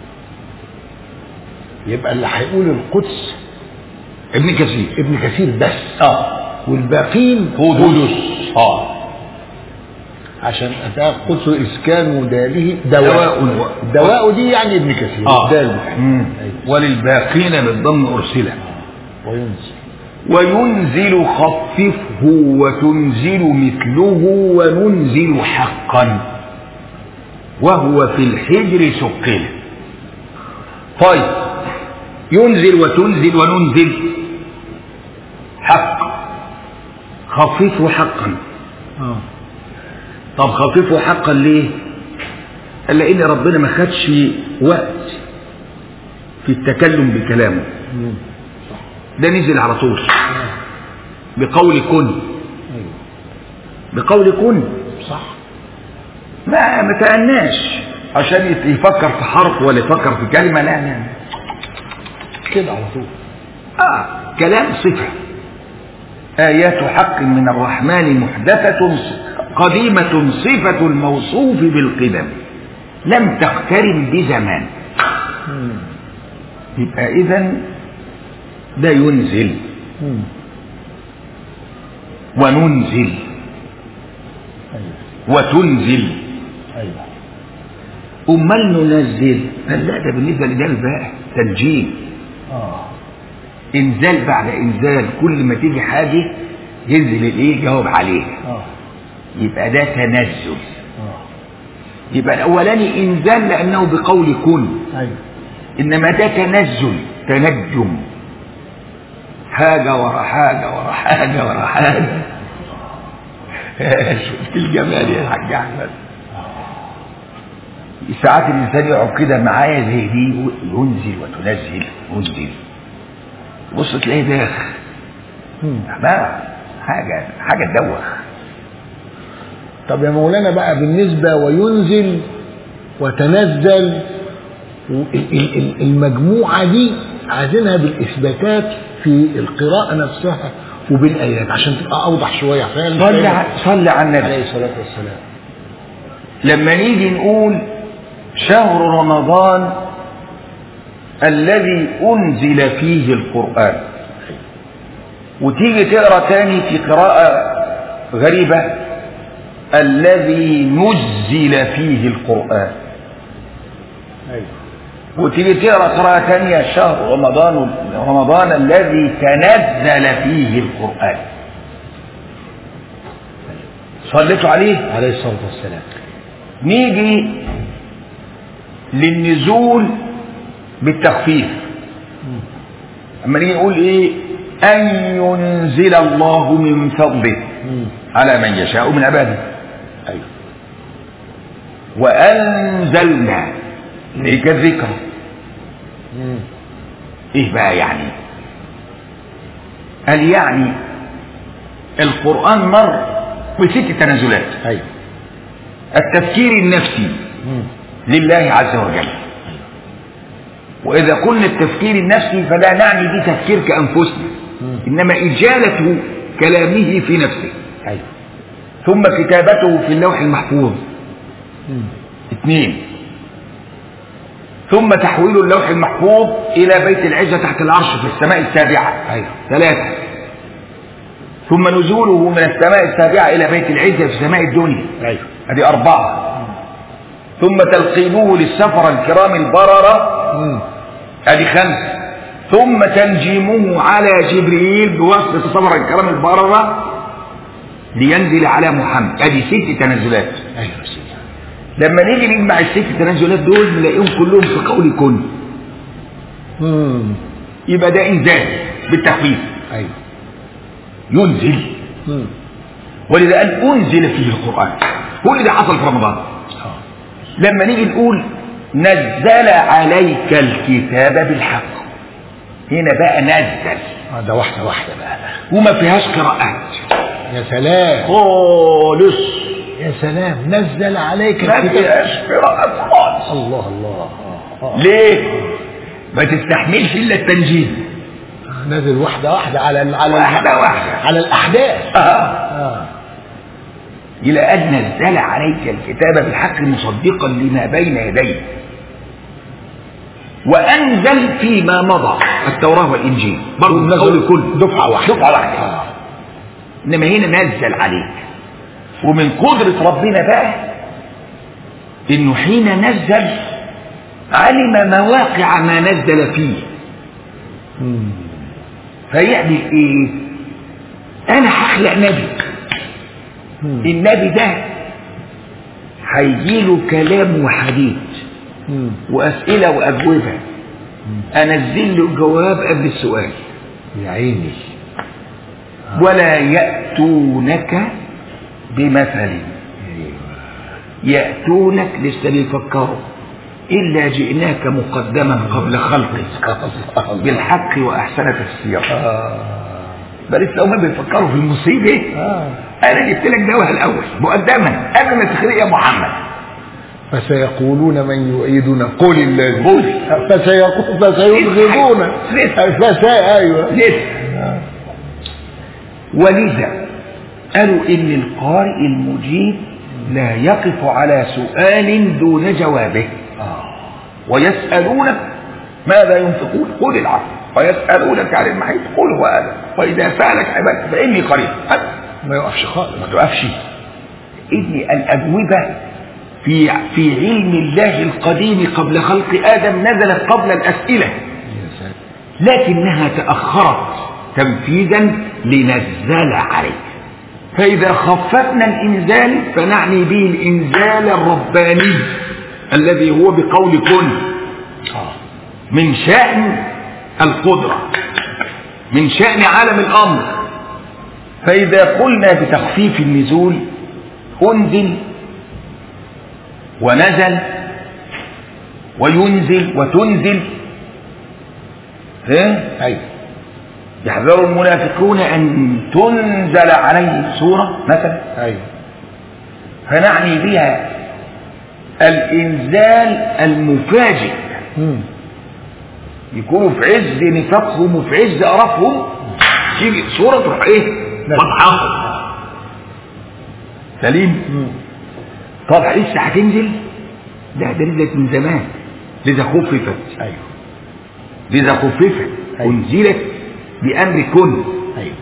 يبقى اللي هيقول القدس ابن كثير ابن كثير بس اه والباقين قدس اه عشان اتى قدس اسكان داله دواء دواء. دواء دي يعني ابن كثير اه الدال مم. أيوة. وللباقين بالضم أرسله وينزل وينزل خففه وتنزل مثله وننزل حقا وهو في الحجر سقل طيب ينزل وتنزل وننزل حق خففه حقا اه طب خففه حقا ليه قال لان ربنا ما خدش وقت في التكلم بكلامه مم. ده نزل على طول بقول كن ايوه بقول كن صح ما ما تأناش عشان يت- يفكر في حرف ولا يفكر في كلمة لا لا كده على طول آه كلام صفة آيات حق من الرحمن محدثة قديمة صفة الموصوف بالقدم لم تقترن بزمان مم. يبقى إذا ده ينزل مم. وننزل ايوه وتنزل ايوه أمال ننزل قال لا ده بالنسبة لده بقى تنجيم اه انزال بعد انزال كل ما تيجي حاجة ينزل الايه يجاوب عليها اه يبقى ده تنزل اه يبقى الاولاني انزال لانه بقول كن ايوه انما ده تنزل تنجم حاجة ورا حاجة ورا حاجة ورا حاجة شفت الجمال يا حاج احمد ساعات الانسان يقعد كده معايا زي دي ينزل وتنزل ينزل بص تلاقيه داخ مم. بقى حاجة حاجة تدوخ طب يا مولانا بقى بالنسبة وينزل وتنزل و- ال- ال- ال- المجموعة دي عايزينها بالإثباتات في القراءة نفسها وبالآيات عشان تبقى أوضح شوية فاهم صلي ع- صلي على النبي عليه الصلاة والسلام لما نيجي نقول شهر رمضان الذي أنزل فيه القرآن وتيجي تقرأ تاني في قراءة غريبة الذي نزل فيه القرآن أيوه وتيجي تقرأ قراءة تانية شهر رمضان رمضان الذي تنزل فيه القرآن صليتوا عليه عليه الصلاة والسلام نيجي للنزول بالتخفيف اما نيجي نقول ايه ان ينزل الله من فضله مم. على من يشاء من عباده أيوه وانزلنا اليك الذكر مم. ايه بقى يعني قال يعني القران مر بست تنازلات أيوه التفكير النفسي مم. لله عز وجل وإذا قلنا التفكير النفسي فلا نعني به تفكير كأنفسنا مم. إنما إجالة كلامه في نفسه أيوه ثم كتابته في اللوح المحفوظ مم. اثنين ثم تحويل اللوح المحفوظ إلى بيت العزة تحت العرش في السماء السابعة أيوه ثلاثة ثم نزوله من السماء السابعة إلى بيت العزة في سماء الدنيا أيوه هذه أربعة ثم تلقينه للسفر الكرام البررة مم. ادي خمسة ثم تنجيمه على جبريل بواسطة سفر الكرام البررة لينزل على محمد ادي ست تنزلات أيوه يا سيدي لما نيجي نجمع الست تنزلات دول نلاقيهم كلهم في قول كن مم. يبقى ده انزال بالتخفيف أيوه ينزل مم. ولذا قال انزل فيه القران كل ده حصل في رمضان آه. لما نيجي نقول نزل عليك الكتاب بالحق هنا بقى نزل آه، ده واحدة واحدة بقى وما فيهاش قراءات يا سلام خالص يا سلام نزل عليك ما الكتاب فيهاش قراءات خالص الله الله آه. آه. ليه؟ ما تستحملش الا التنجيم نزل واحدة واحدة على ال- على ال- واحدة واحدة. على الأحداث اه آه. إلى أن نزل عليك الكتاب بالحق مصدقا لما بين يديه وأنزل فيما مضى التوراة والإنجيل برضه من قول كل دفعة واحدة دفعة واحدة آه. إنما هنا نزل عليك ومن قدرة ربنا بقى إنه حين نزل علم مواقع ما نزل فيه مم. فيعمل إيه؟ أنا هخلق نبي مم. النبي ده هيجيله كلام وحديث مم. وأسئلة وأجوبة أنزل له جواب قبل السؤال يا عيني ولا يأتونك بمثل أيوة. يأتونك لسه بيفكروا إلا جئناك مقدما قبل خلقك بالحق وأحسن تفسيرا آه. بل لسه هم بيفكروا في المصيبة آه. أنا جبت لك دواء الأول مقدما قبل ما تخلق يا محمد فسيقولون من يعيدنا قل الله قل. فسيقول فسيبغضون لسه. فسي ايوه لسه ولذا قالوا ان القارئ المجيب لا يقف على سؤال دون جوابه آه. ويسألونك ماذا ينفقون قل العفو ويسألونك عن المحيط قل هو أذى وإذا سألك عبادي فإني قريب أه، ما يقفش خالص ما تقفش إن الأجوبة في في علم الله القديم قبل خلق آدم نزلت قبل الأسئلة يا سلام لكنها تأخرت تنفيذا لنزل عليك فإذا خففنا الإنزال فنعني به الإنزال الرباني الذي هو بقول كن آه. من شأن القدرة من شأن عالم الأمر فإذا قلنا بتخفيف النزول أنزل ونزل وينزل وتنزل ها؟ ايوه يحذر المنافقون أن تنزل عليهم سورة مثلا ايوه فنعني بها الإنزال المفاجئ مم. يكونوا في عز نفاقهم وفي عز قرفهم تيجي سورة تروح ايه؟ نعم. فضحهم سليم مم. طب لسه هتنزل؟ لا ده نزلت من زمان لذا خففت ايوه لذا خففت أيوة. انزلت بامر كن ايوه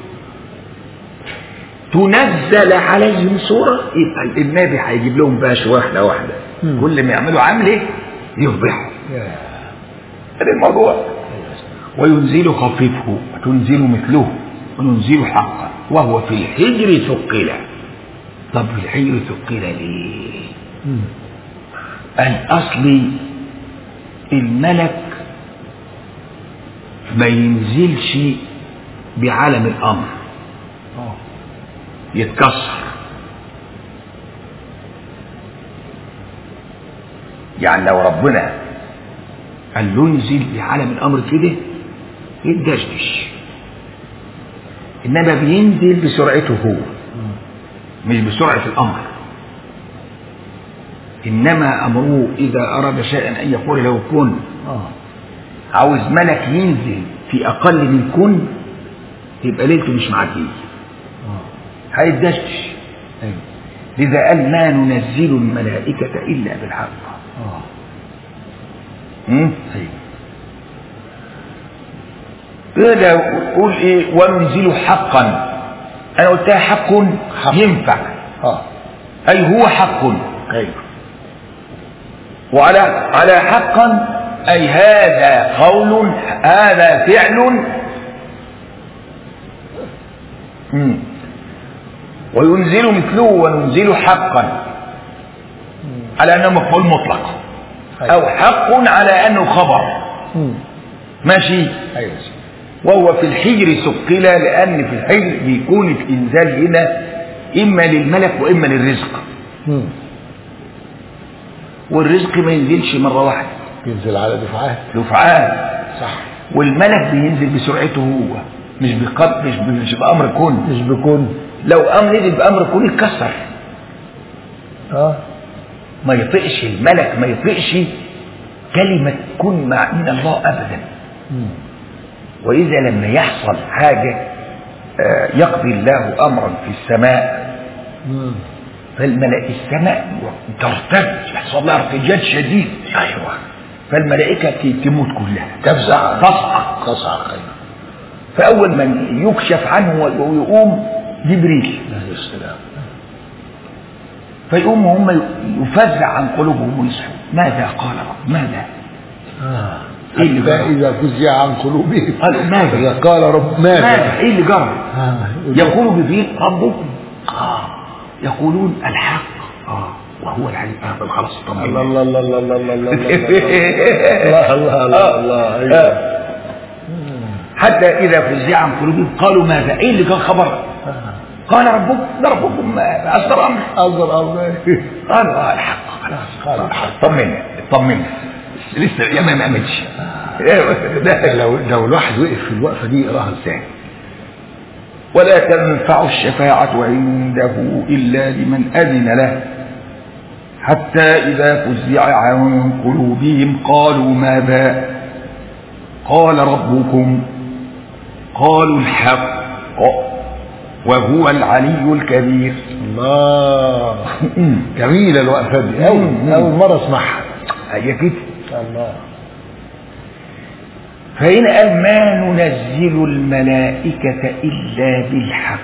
تنزل عليهم سوره يبقى النبي هيجيب لهم باش واحده واحده مم. كل ما يعملوا عمله يفضحوا يا هذا الموضوع وينزل خفيفه وتنزل مثله وننزل حقا وهو في الحجر ثقل طب في الحجر ثقل ليه مم. الأصل الملك ما ينزلش بعالم الأمر اه يتكسر يعني لو ربنا قال له انزل بعالم الأمر كده يتدشدش إنما بينزل بسرعته هو مش بسرعة الأمر إنما أمره إذا أراد شيئا أن يقول له كن اه عاوز ملك ينزل في أقل من كن يبقى ليلته مش معدية اه هيتدشدش ايوه لذا قال ما ننزل الملائكة إلا بالحق اه م? ايوه كده قول إيه وننزل حقا أنا قلتها حق, حق. ينفع اه أي هو حق ايوه وعلى على حقا أي هذا قول هذا فعل مم. وينزل مثله وننزل حقا على أنه مفعول مطلق أو حق على أنه خبر مم. ماشي ايوه وهو في الحجر ثقل لأن في الحجر بيكون الإنزال هنا إما للملك وإما للرزق مم. والرزق ما ينزلش مرة واحدة ينزل على دفعات دفعات صح والملك بينزل بسرعته هو مش بقد مش ب- مش بأمر كن مش بيكون لو أمر نزل بأمر كن يتكسر اه ما يطيقش الملك ما يطيقش كلمة كن مع من الله أبدا مم. وإذا لما يحصل حاجة آه، يقضي الله أمرا في السماء مم. فالملائكة السماء ترتج يحصل لها ارتجاج شديد أيوة فالملائكة تموت كلها تفزع تصعق تصعق ايوه فأول من يكشف عنه ويقوم جبريل عليه السلام فيقوم هم يفزع عن قلوبهم ويصحوا ماذا قال رب ماذا آه. إيه اللي حتى جرى؟ إذا فزع عن قلوبهم قالوا ماذا إذا قال رب ماذا ماذا ايه اللي جرى آه. يقول جبريل ربكم آه. يقولون الحق آه. وهو العليم آه. طب خلاص الله طمنا الله الله الله الله الله الله الله الله الله الله أيوة. آه. حتى إذا فزع عن قلوبهم قالوا ماذا إيه اللي كان خبر قال ربكم ده ربكم أصدر أمر أصدر أمر قالوا آه الحق خلاص قال الحق. طمنا طمنا لسه يا ما نامتش ده لو لو الواحد وقف في الوقفة دي يقراها ازاي؟ ولا تنفع الشفاعة عنده إلا لمن أذن له حتى إذا فزع عن قلوبهم قالوا ماذا قال ربكم قالوا الحق وهو العلي الكبير الله جميلة الوقفة دي أول مم. أول مرة أسمعها هي كده الله فهنا قال ما ننزل الملائكة إلا بالحق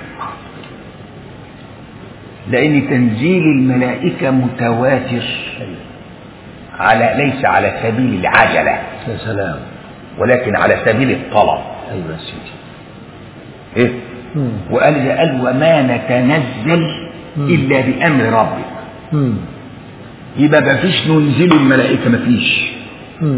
لأن تنزيل الملائكة متواتر على ليس على سبيل العجلة يا سلام ولكن على سبيل الطلب أيوة يا سيدي إيه؟ مم. وقال قال وما نتنزل مم. إلا بأمر ربك مم. يبقى ما فيش ننزل الملائكة ما فيش مم.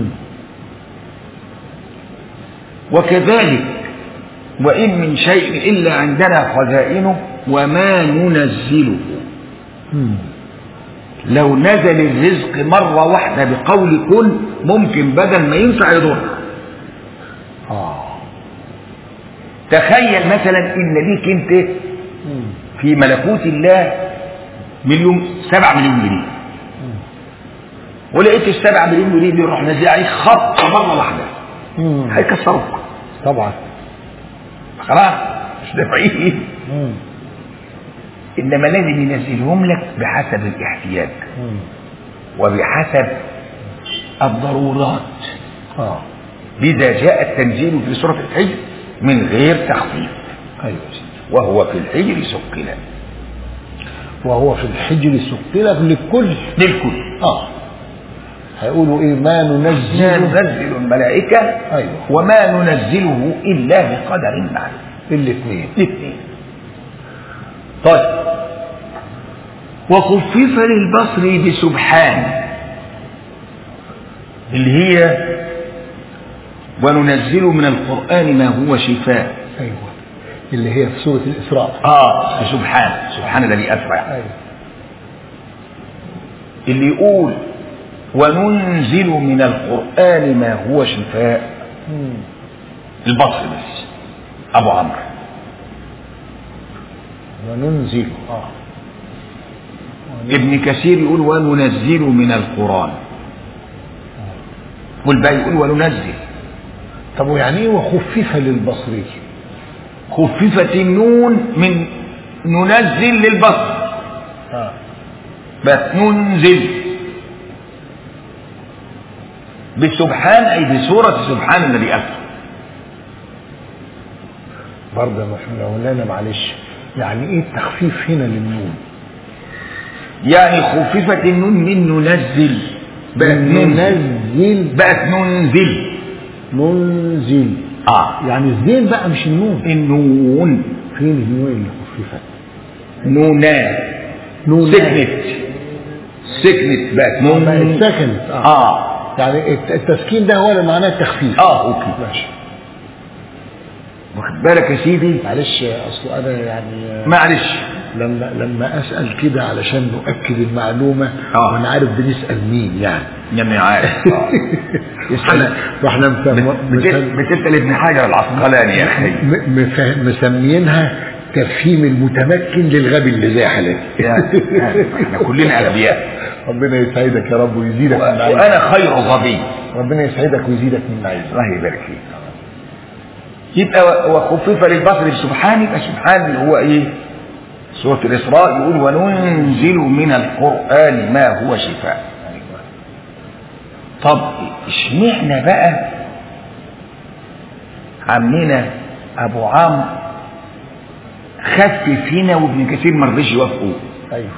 وكذلك وإن من شيء إلا عندنا خزائنه وما ننزله مم. لو نزل الرزق مرة واحدة بقول كن ممكن بدل ما ينفع يضر آه تخيل مثلا ان ليك انت مم. في ملكوت الله مليون سبعة مليون جنيه ولقيت السبعة مليون جنيه اللي يروح نازل عليك خبطة مرة واحدة مم. هيكسروك طبعا خلاص مش دافعين مم. انما لازم ينزلهم لك بحسب الاحتياج مم. وبحسب الضرورات اه لذا جاء التنزيل في سورة الحجر من غير تخفيف ايوه يا سيدي. وهو في الحجر سكلا وهو في الحجر سقلت للكل للكل اه هيقولوا ايه ما لا ننزل ننزل الملائكة ايوه وما ننزله إلا بقدر معلوم الاثنين الاثنين طيب وخفف للبصر بسبحان اللي هي وننزل من القرآن ما هو شفاء ايوه اللي هي في سوره الاسراء اه بسبحان سبحان الذي أسرع ايوه اللي يقول وننزل من القرآن ما هو شفاء مم. البصر بس أبو عمرو وننزل اه ابن كثير يقول وننزل من القرآن والباقي يقول وننزل طب ويعني ايه وخفف للبصري خففت النون من ننزل للبصر اه بس ننزل بسبحان أي بسورة سبحان الذي أسرى برضه يا محمد مولانا معلش يعني ايه التخفيف هنا للنون يعني خففت النون من ننزل بقت ننزل ننزل بقت ننزل ننزل اه يعني الزين بقى مش النون النون فين النون اللي خففت نونا نون سكنت سكنت بقت بقت نون سكنت اه اه يعني الت- التسكين ده هو اللي معناه التخفيف اه اوكي ماشي واخد بالك يا سيدي معلش اصل انا يعني معلش لما لما اسال كده علشان نؤكد المعلومه آه. وانا عارف بنسال مين يعني يا ابني عارف آه. احنا واحنا مسم- مسم- بتسال ابن حجر العسقلاني يا اخي م- مف- مسمينها تفهيم المتمكن للغبي اللي زي حالتي يا- يا، احنا كلنا اغبياء ربنا يسعدك يا رب ويزيدك من و- نعيم وانا خير غبي ربنا يسعدك ويزيدك من نعيم الله يبارك فيك يبقى وخفف للبصر سبحان يبقى سبحان اللي هو ايه سورة الإسراء يقول وننزل من القرآن ما هو شفاء طب اشمعنى بقى عمنا أبو عمرو خفف هنا وابن كثير ما رضيش يوافقوا ايوه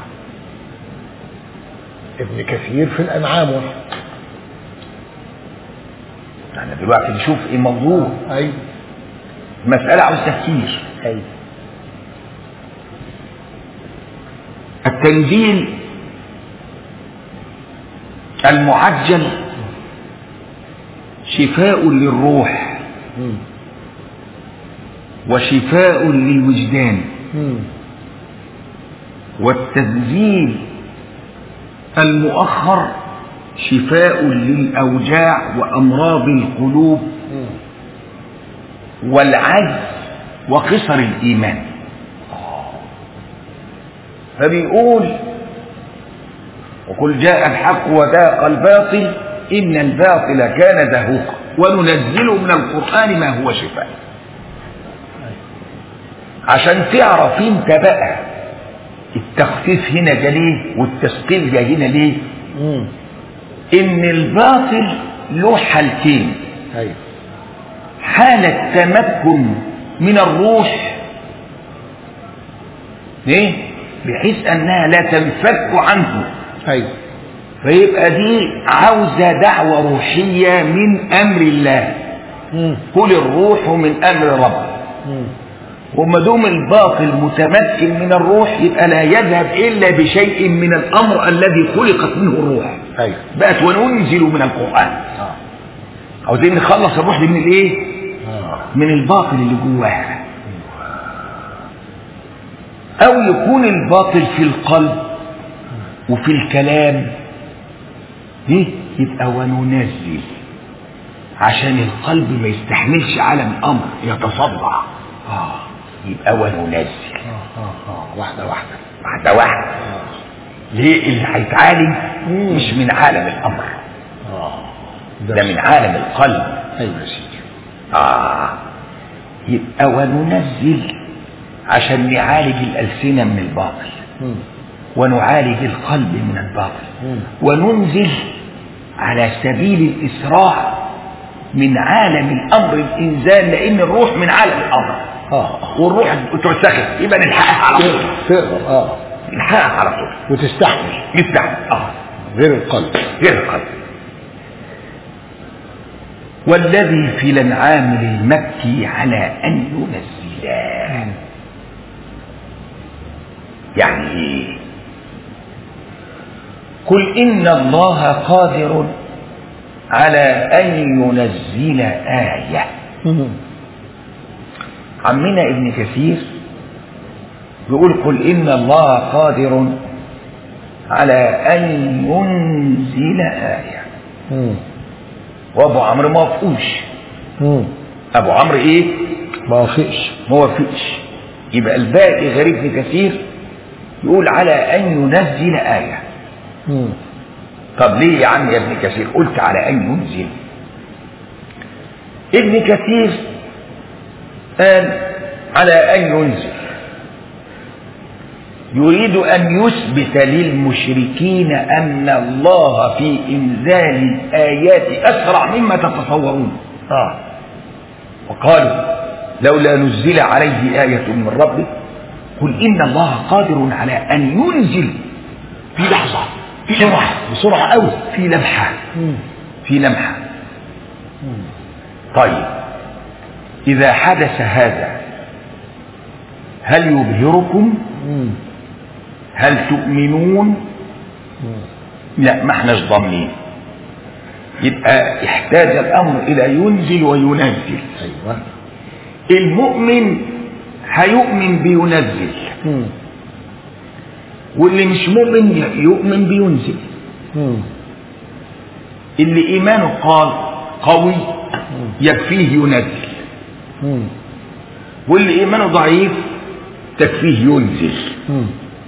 ابن كثير في الانعام واحد. احنا دلوقتي نشوف ايه الموضوع ايوه مسألة عاوز تفكير ايوه التنزيل المعجل شفاء للروح مم. وشفاء للوجدان مم. والتنزيل المؤخر شفاء للأوجاع وأمراض القلوب مم. والعجز وقصر الإيمان فبيقول وقل جاء الحق وذاق الباطل إن الباطل كان زهوقا وننزل من القرآن ما هو شفاء عشان تعرف انت بقى التخفيف هنا جه ليه والتثقيل جه هنا ليه مم. ان الباطل له حالتين ايوه حالة تمكن من الروح ايه بحيث انها لا تنفك عنه ايوه فيبقى دي عاوزة دعوة روحية من امر الله مم. قل الروح من امر رب مم. وما دام الباطل متمكن من الروح يبقى لا يذهب الا بشيء من الامر الذي خلقت منه الروح ايوه بقت وننزل من القران اه عاوزين نخلص الروح دي من الايه اه من الباطل اللي جواها او يكون الباطل في القلب وفي الكلام ايه يبقى وننزل عشان القلب ما يستحملش عالم الامر يتصدع يبقى وننزل اه اه اه واحدة واحدة واحدة واحدة اه ليه اللي هيتعالج مم. مش من عالم الأمر اه ده من عالم القلب ايوه يا سيدي آه يبقى وننزل عشان نعالج الألسنة من الباطل مم. ونعالج القلب من الباطل مم. وننزل على سبيل الإسراع من عالم الأمر الإنزال لأن الروح من عالم الأمر اه اه والروح ترتخي يبقى نلحقها على طول تقدر اه نلحقها على طول وتستحمل نفتح اه غير القلب غير القلب والذي في الانعام المكي على ان ينزلا يعني ايه قل ان الله قادر على ان ينزل ايه مم. عمنا ابن كثير يقول قل ان الله قادر على ان ينزل ايه مم. وابو عمرو ما وافقوش مم. ابو عمرو ايه ما وافقش ما وافقش يبقى الباقي غريب ابن كثير يقول على ان ينزل ايه مم. طب ليه يا عم يا ابن كثير قلت على ان ينزل ابن كثير قال على ان ينزل يريد ان يثبت للمشركين ان الله في انزال الايات اسرع مما تتصورون اه وقالوا لولا نزل عليه آية من ربه قل إن الله قادر على أن ينزل في لحظة في لمحة بسرعة قوي في لمحة مم. في لمحة مم. طيب إذا حدث هذا هل يبهركم مم. هل تؤمنون مم. لا ما احناش ضامنين يبقى احتاج الأمر إلى ينزل وينزل ايوه المؤمن هيؤمن بينزل مم. واللي مش مؤمن يؤمن بينزل مم. اللي ايمانه قال قوي يكفيه ينزل مم. واللي ايمانه ضعيف تكفيه ينزل مم.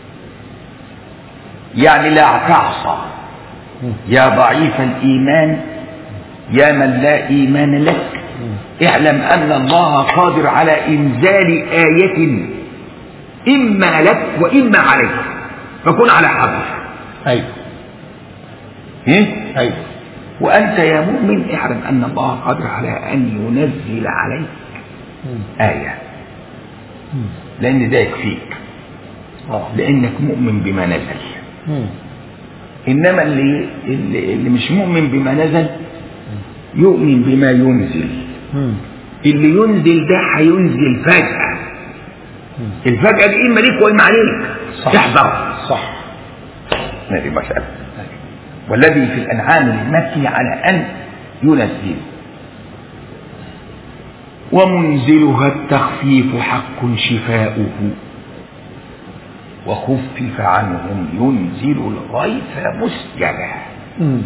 يعني لا تعصى مم. يا ضعيف الايمان يا من لا ايمان لك اعلم ان الله قادر على انزال ايه اما لك واما عليك فكن على حذر ايوه إيه؟ ايوه وأنت يا مؤمن اعلم أن الله قادر على أن ينزل عليك مم. آية مم. لأن ده يكفيك اه لأنك مؤمن بما نزل مم. إنما اللي, اللي, اللي مش مؤمن بما نزل يؤمن بما ينزل مم. اللي ينزل ده هينزل فجأة مم. الفجأة دي إما ليك وإما عليك صح. تحذر صح هذه مسألة والذي في الأنعام المكي على أن ينزل ومنزلها التخفيف حق شفاؤه وخفف عنهم ينزل الغيث مسجلا مم.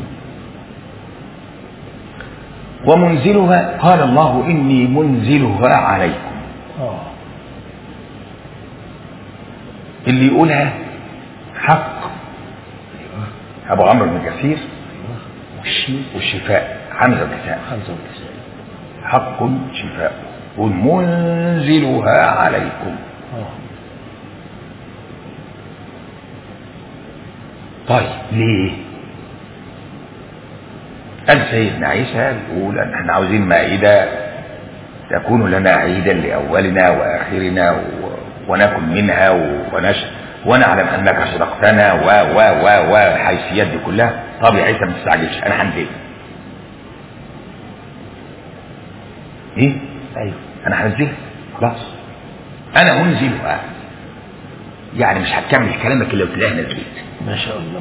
ومنزلها قال الله إني منزلها عليكم اه اللي يقولها حق أبو عمرو بن كثير والشيء والشفاء حمزة بن خمسة وتسعين حق شفاء قل منزلها عليكم اه طيب ليه قال سيدنا عيسى بيقول ان احنا عاوزين مائدة تكون لنا عيدا لأولنا وآخرنا و... وناكل منها و... ونش... ونعلم أنك صدقتنا و و و و الحيثيات دي كلها طب يا عيسى ما تستعجلش أنا هنزل إيه؟ أيوه أنا هنزل خلاص أنا أنزلها يعني مش هتكمل كلامك اللي قلت لها نزلت ما شاء الله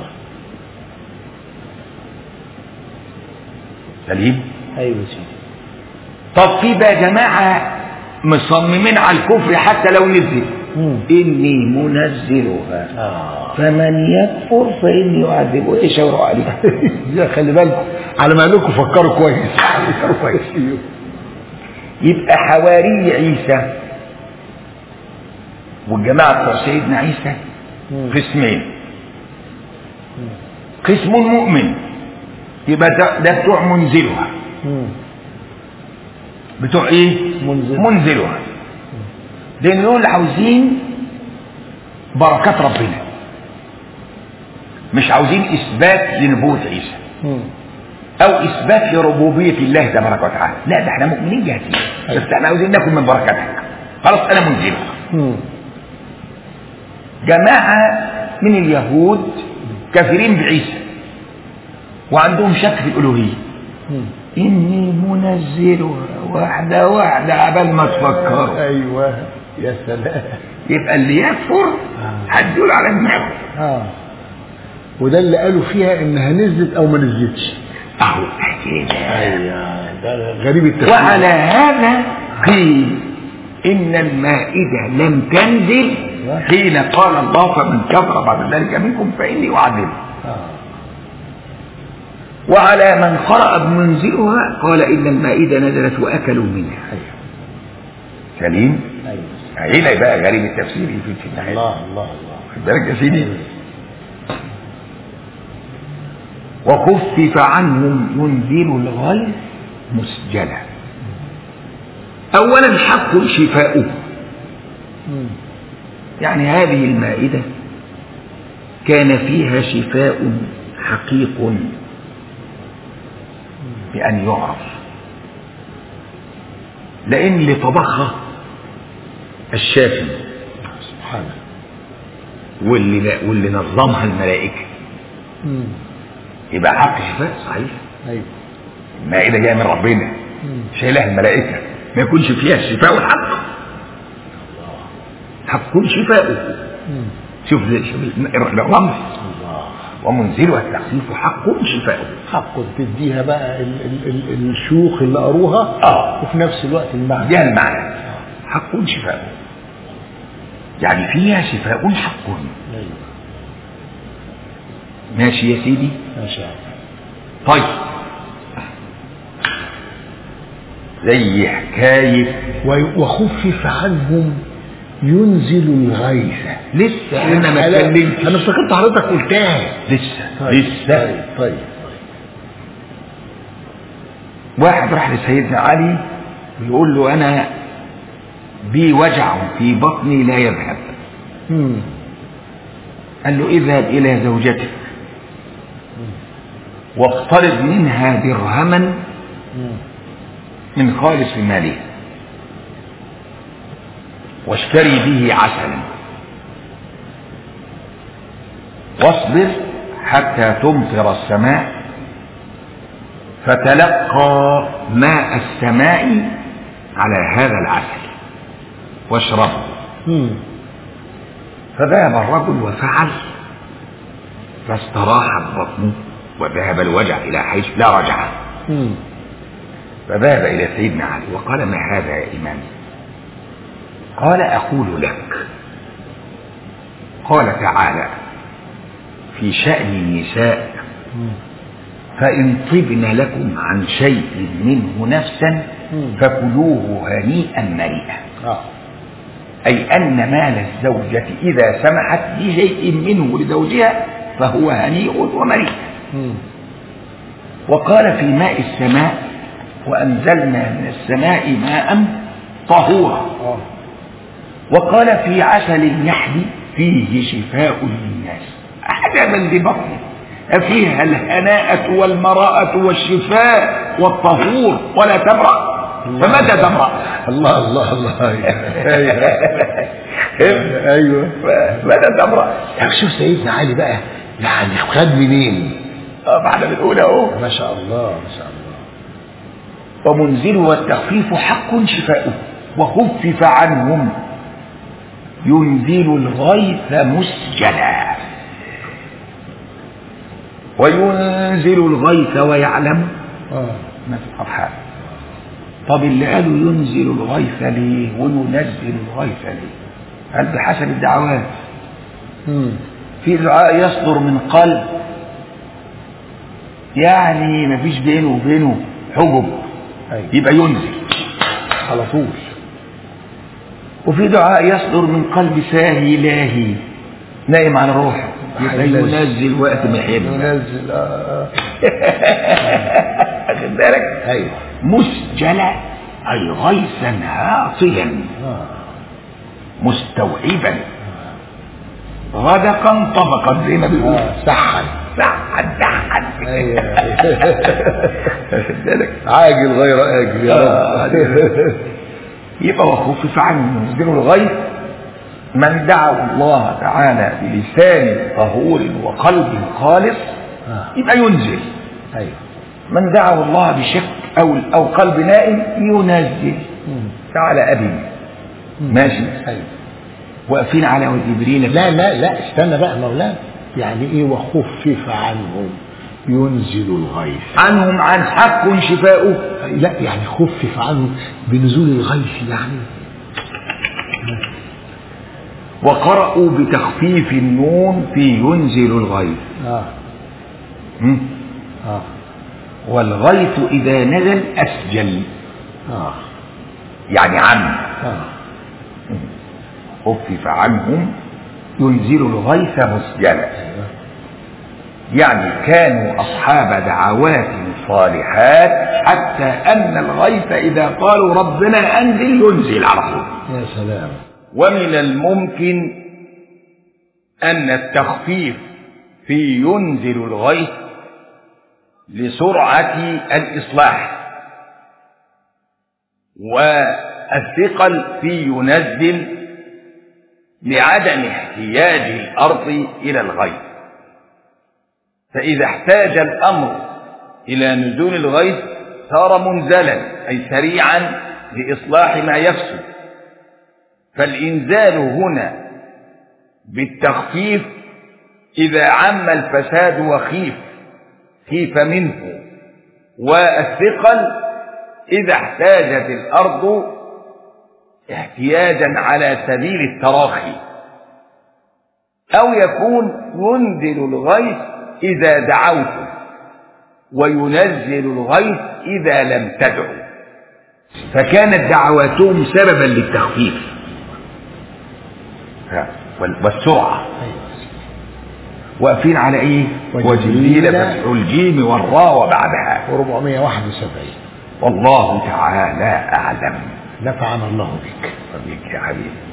سليم ايوه يا سيدي طب في بقى جماعة مصممين على الكفر حتى لو نزل مم. إني منزلها اه فمن يكفر فإني أعذبه إيه شاوروا عليه يا خلي بالكم على ما قال لكم فكروا كويس فكروا كويس يبقى حواري عيسى والجماعة بتوع سيدنا عيسى مم. قسمين قسم مؤمن يبقى ده, ده بتوع منزلها مم. بتوع ايه منزل. منزلها لان دول عاوزين بركات ربنا مش عاوزين اثبات لنبوة عيسى مم. او اثبات لربوبية الله تبارك وتعالى لا ده احنا مؤمنين جاهزين بس احنا عاوزين ناكل من بركاتك خلاص انا منزلها مم. جماعة من اليهود كافرين بعيسى وعندهم شك في الألوهية مم. إني منزلها واحدة واحدة عبال ما تفكروا ايوه يا سلام يبقى اللي يكفر هتدول على دماغه اه وده اللي قالوا فيها انها نزلت او ما نزلتش أهو كده ايوه ده غريب التفسير وعلى هذا قيل إن المائدة لم تنزل حين قال الله فمن كفر بعد ذلك منكم فإني أعذبه آه. وعلى من قرأ بمنزلها قال إن المائدة نزلت وأكلوا منها ايوه سليم ايوه هنا بقى غريب التفسير في في النهاية الله الله الله خد بالك يا سيدي وخفف عنهم ينزل الغيث مسجلا أولا حق شفاؤه مم. يعني هذه المائدة كان فيها شفاء حقيق بأن يعرف لأن اللي طبخها الشافي سبحانه واللي واللي نظمها الملائكة مم. يبقى حق شفاء صحيح ايوه المائدة جاية من ربنا مم. شايلها الملائكة ما يكونش فيها الشفاء والحق حق شفاؤه مم. شوف زي- شوف الرمز الله ومنزلها التخفيف حق شفاؤه حق تديها بقى ال ال ال الشيوخ اللي قروها اه وفي نفس الوقت المعنى ده المعنى حق شفاؤه يعني فيها شفاء حق ايوه ماشي يا سيدي ما شاء الله طيب زي حكاية وي- وخفف عنهم ينزل الغيث لسه انا ما أنا- اتكلمتش انا افتكرت حضرتك قلتها لسه طيب لسه طيب طيب واحد راح لسيدنا علي ويقول له انا بي وجع في بطني لا يذهب مم. قال له اذهب الى زوجتك واقترض منها درهما مم. من خالص مالها واشتري به عسلا واصبر حتى تمطر السماء فتلقى ماء السماء على هذا العسل واشربه مم. فذهب الرجل وفعل فاستراحت بطنه وذهب الوجع إلى حيث لا رجع مم. فذهب إلى سيدنا علي وقال ما هذا يا إمام قال أقول لك قال تعالى في شأن النساء مم. فإن طبن لكم عن شيء منه نفسا مم. فكلوه هنيئا مريئا اه أي أن مال الزوجة إذا سمحت بشيء منه لزوجها فهو هنيء ومريء مم. وقال في ماء السماء وأنزلنا من السماء ماء طهورا اه وقال في عسل النحل فيه شفاء للناس عجبا لبطنه أفيها الهناءة والمراءة والشفاء والطهور ولا تبرأ فمتى تبرأ الله الله الله ايوه ايوه متى تبرأ طب شوف سيدنا علي بقى يعني خد منين اه بعد بنقول اهو ما شاء الله ما شاء الله ومنزله والتخفيف حق شفاؤه وخفف عنهم ينزل الغيث مسجلا وينزل الغيث ويعلم اه ما في الأرحام طب اللي قالوا ينزل الغيث ليه وينزل الغيث ليه هل بحسب الدعوات مم. في دعاء يصدر من قلب يعني ما فيش بينه وبينه حجب ايوه يبقى ينزل على طول وفي دعاء يصدر من قلب ساهي لاهي نايم على روحه يبقى ينزل وقت ما يحب ينزل آه. واخد بالك ايوه مسجلة أي غيثا هاطلا آه. مستوعبا غدقا طبقا زي ما بيقول آه. سحن سحن سحن ايوه واخد بالك عاجل غير اجل يا آه. رب يبقى وخفف عنه ينزله الغيث من دعا الله تعالى بلسان طهور وقلب خالص آه. يبقى ينزل ايوه من دعا الله بشك او او قلب نائم ينزل مم. تعالى ابي مم. ماشي ايوه واقفين على جبريل لا لا لا استنى بقى مولانا يعني ايه وخفف عنهم ينزل الغيث عنهم عن حق شفاؤه لا يعني خفف عنهم بنزول الغيث يعني وقرأوا بتخفيف النون في ينزل الغيث اه م? اه والغيث إذا نزل أسجل اه يعني عم اه خفف عنهم ينزل الغيث مسجلا ايوه يعني كانوا أصحاب دعوات صالحات حتى أن الغيث إذا قالوا ربنا أنزل ينزل على طول يا سلام ومن الممكن أن التخفيف في ينزل الغيث لسرعة الإصلاح والثقل في ينزل لعدم احتياج الأرض إلى الغيث فإذا احتاج الأمر إلى نزول الغيث صار منزلا أي سريعا لإصلاح ما يفسد فالإنزال هنا بالتخفيف إذا عم الفساد وخيف خيف منه والثقل إذا احتاجت الأرض احتياجا على سبيل التراخي أو يكون ينزل الغيث إذا دعوت وينزل الغيث إذا لم تدعو فكانت دعواتهم سببا للتخفيف وال- والسرعة ايوه واقفين على ايه وجبريل وجبريل فتح الجيم والراء وبعدها و471 والله تعالى اعلم نفعنا الله بك بك يا حبيبي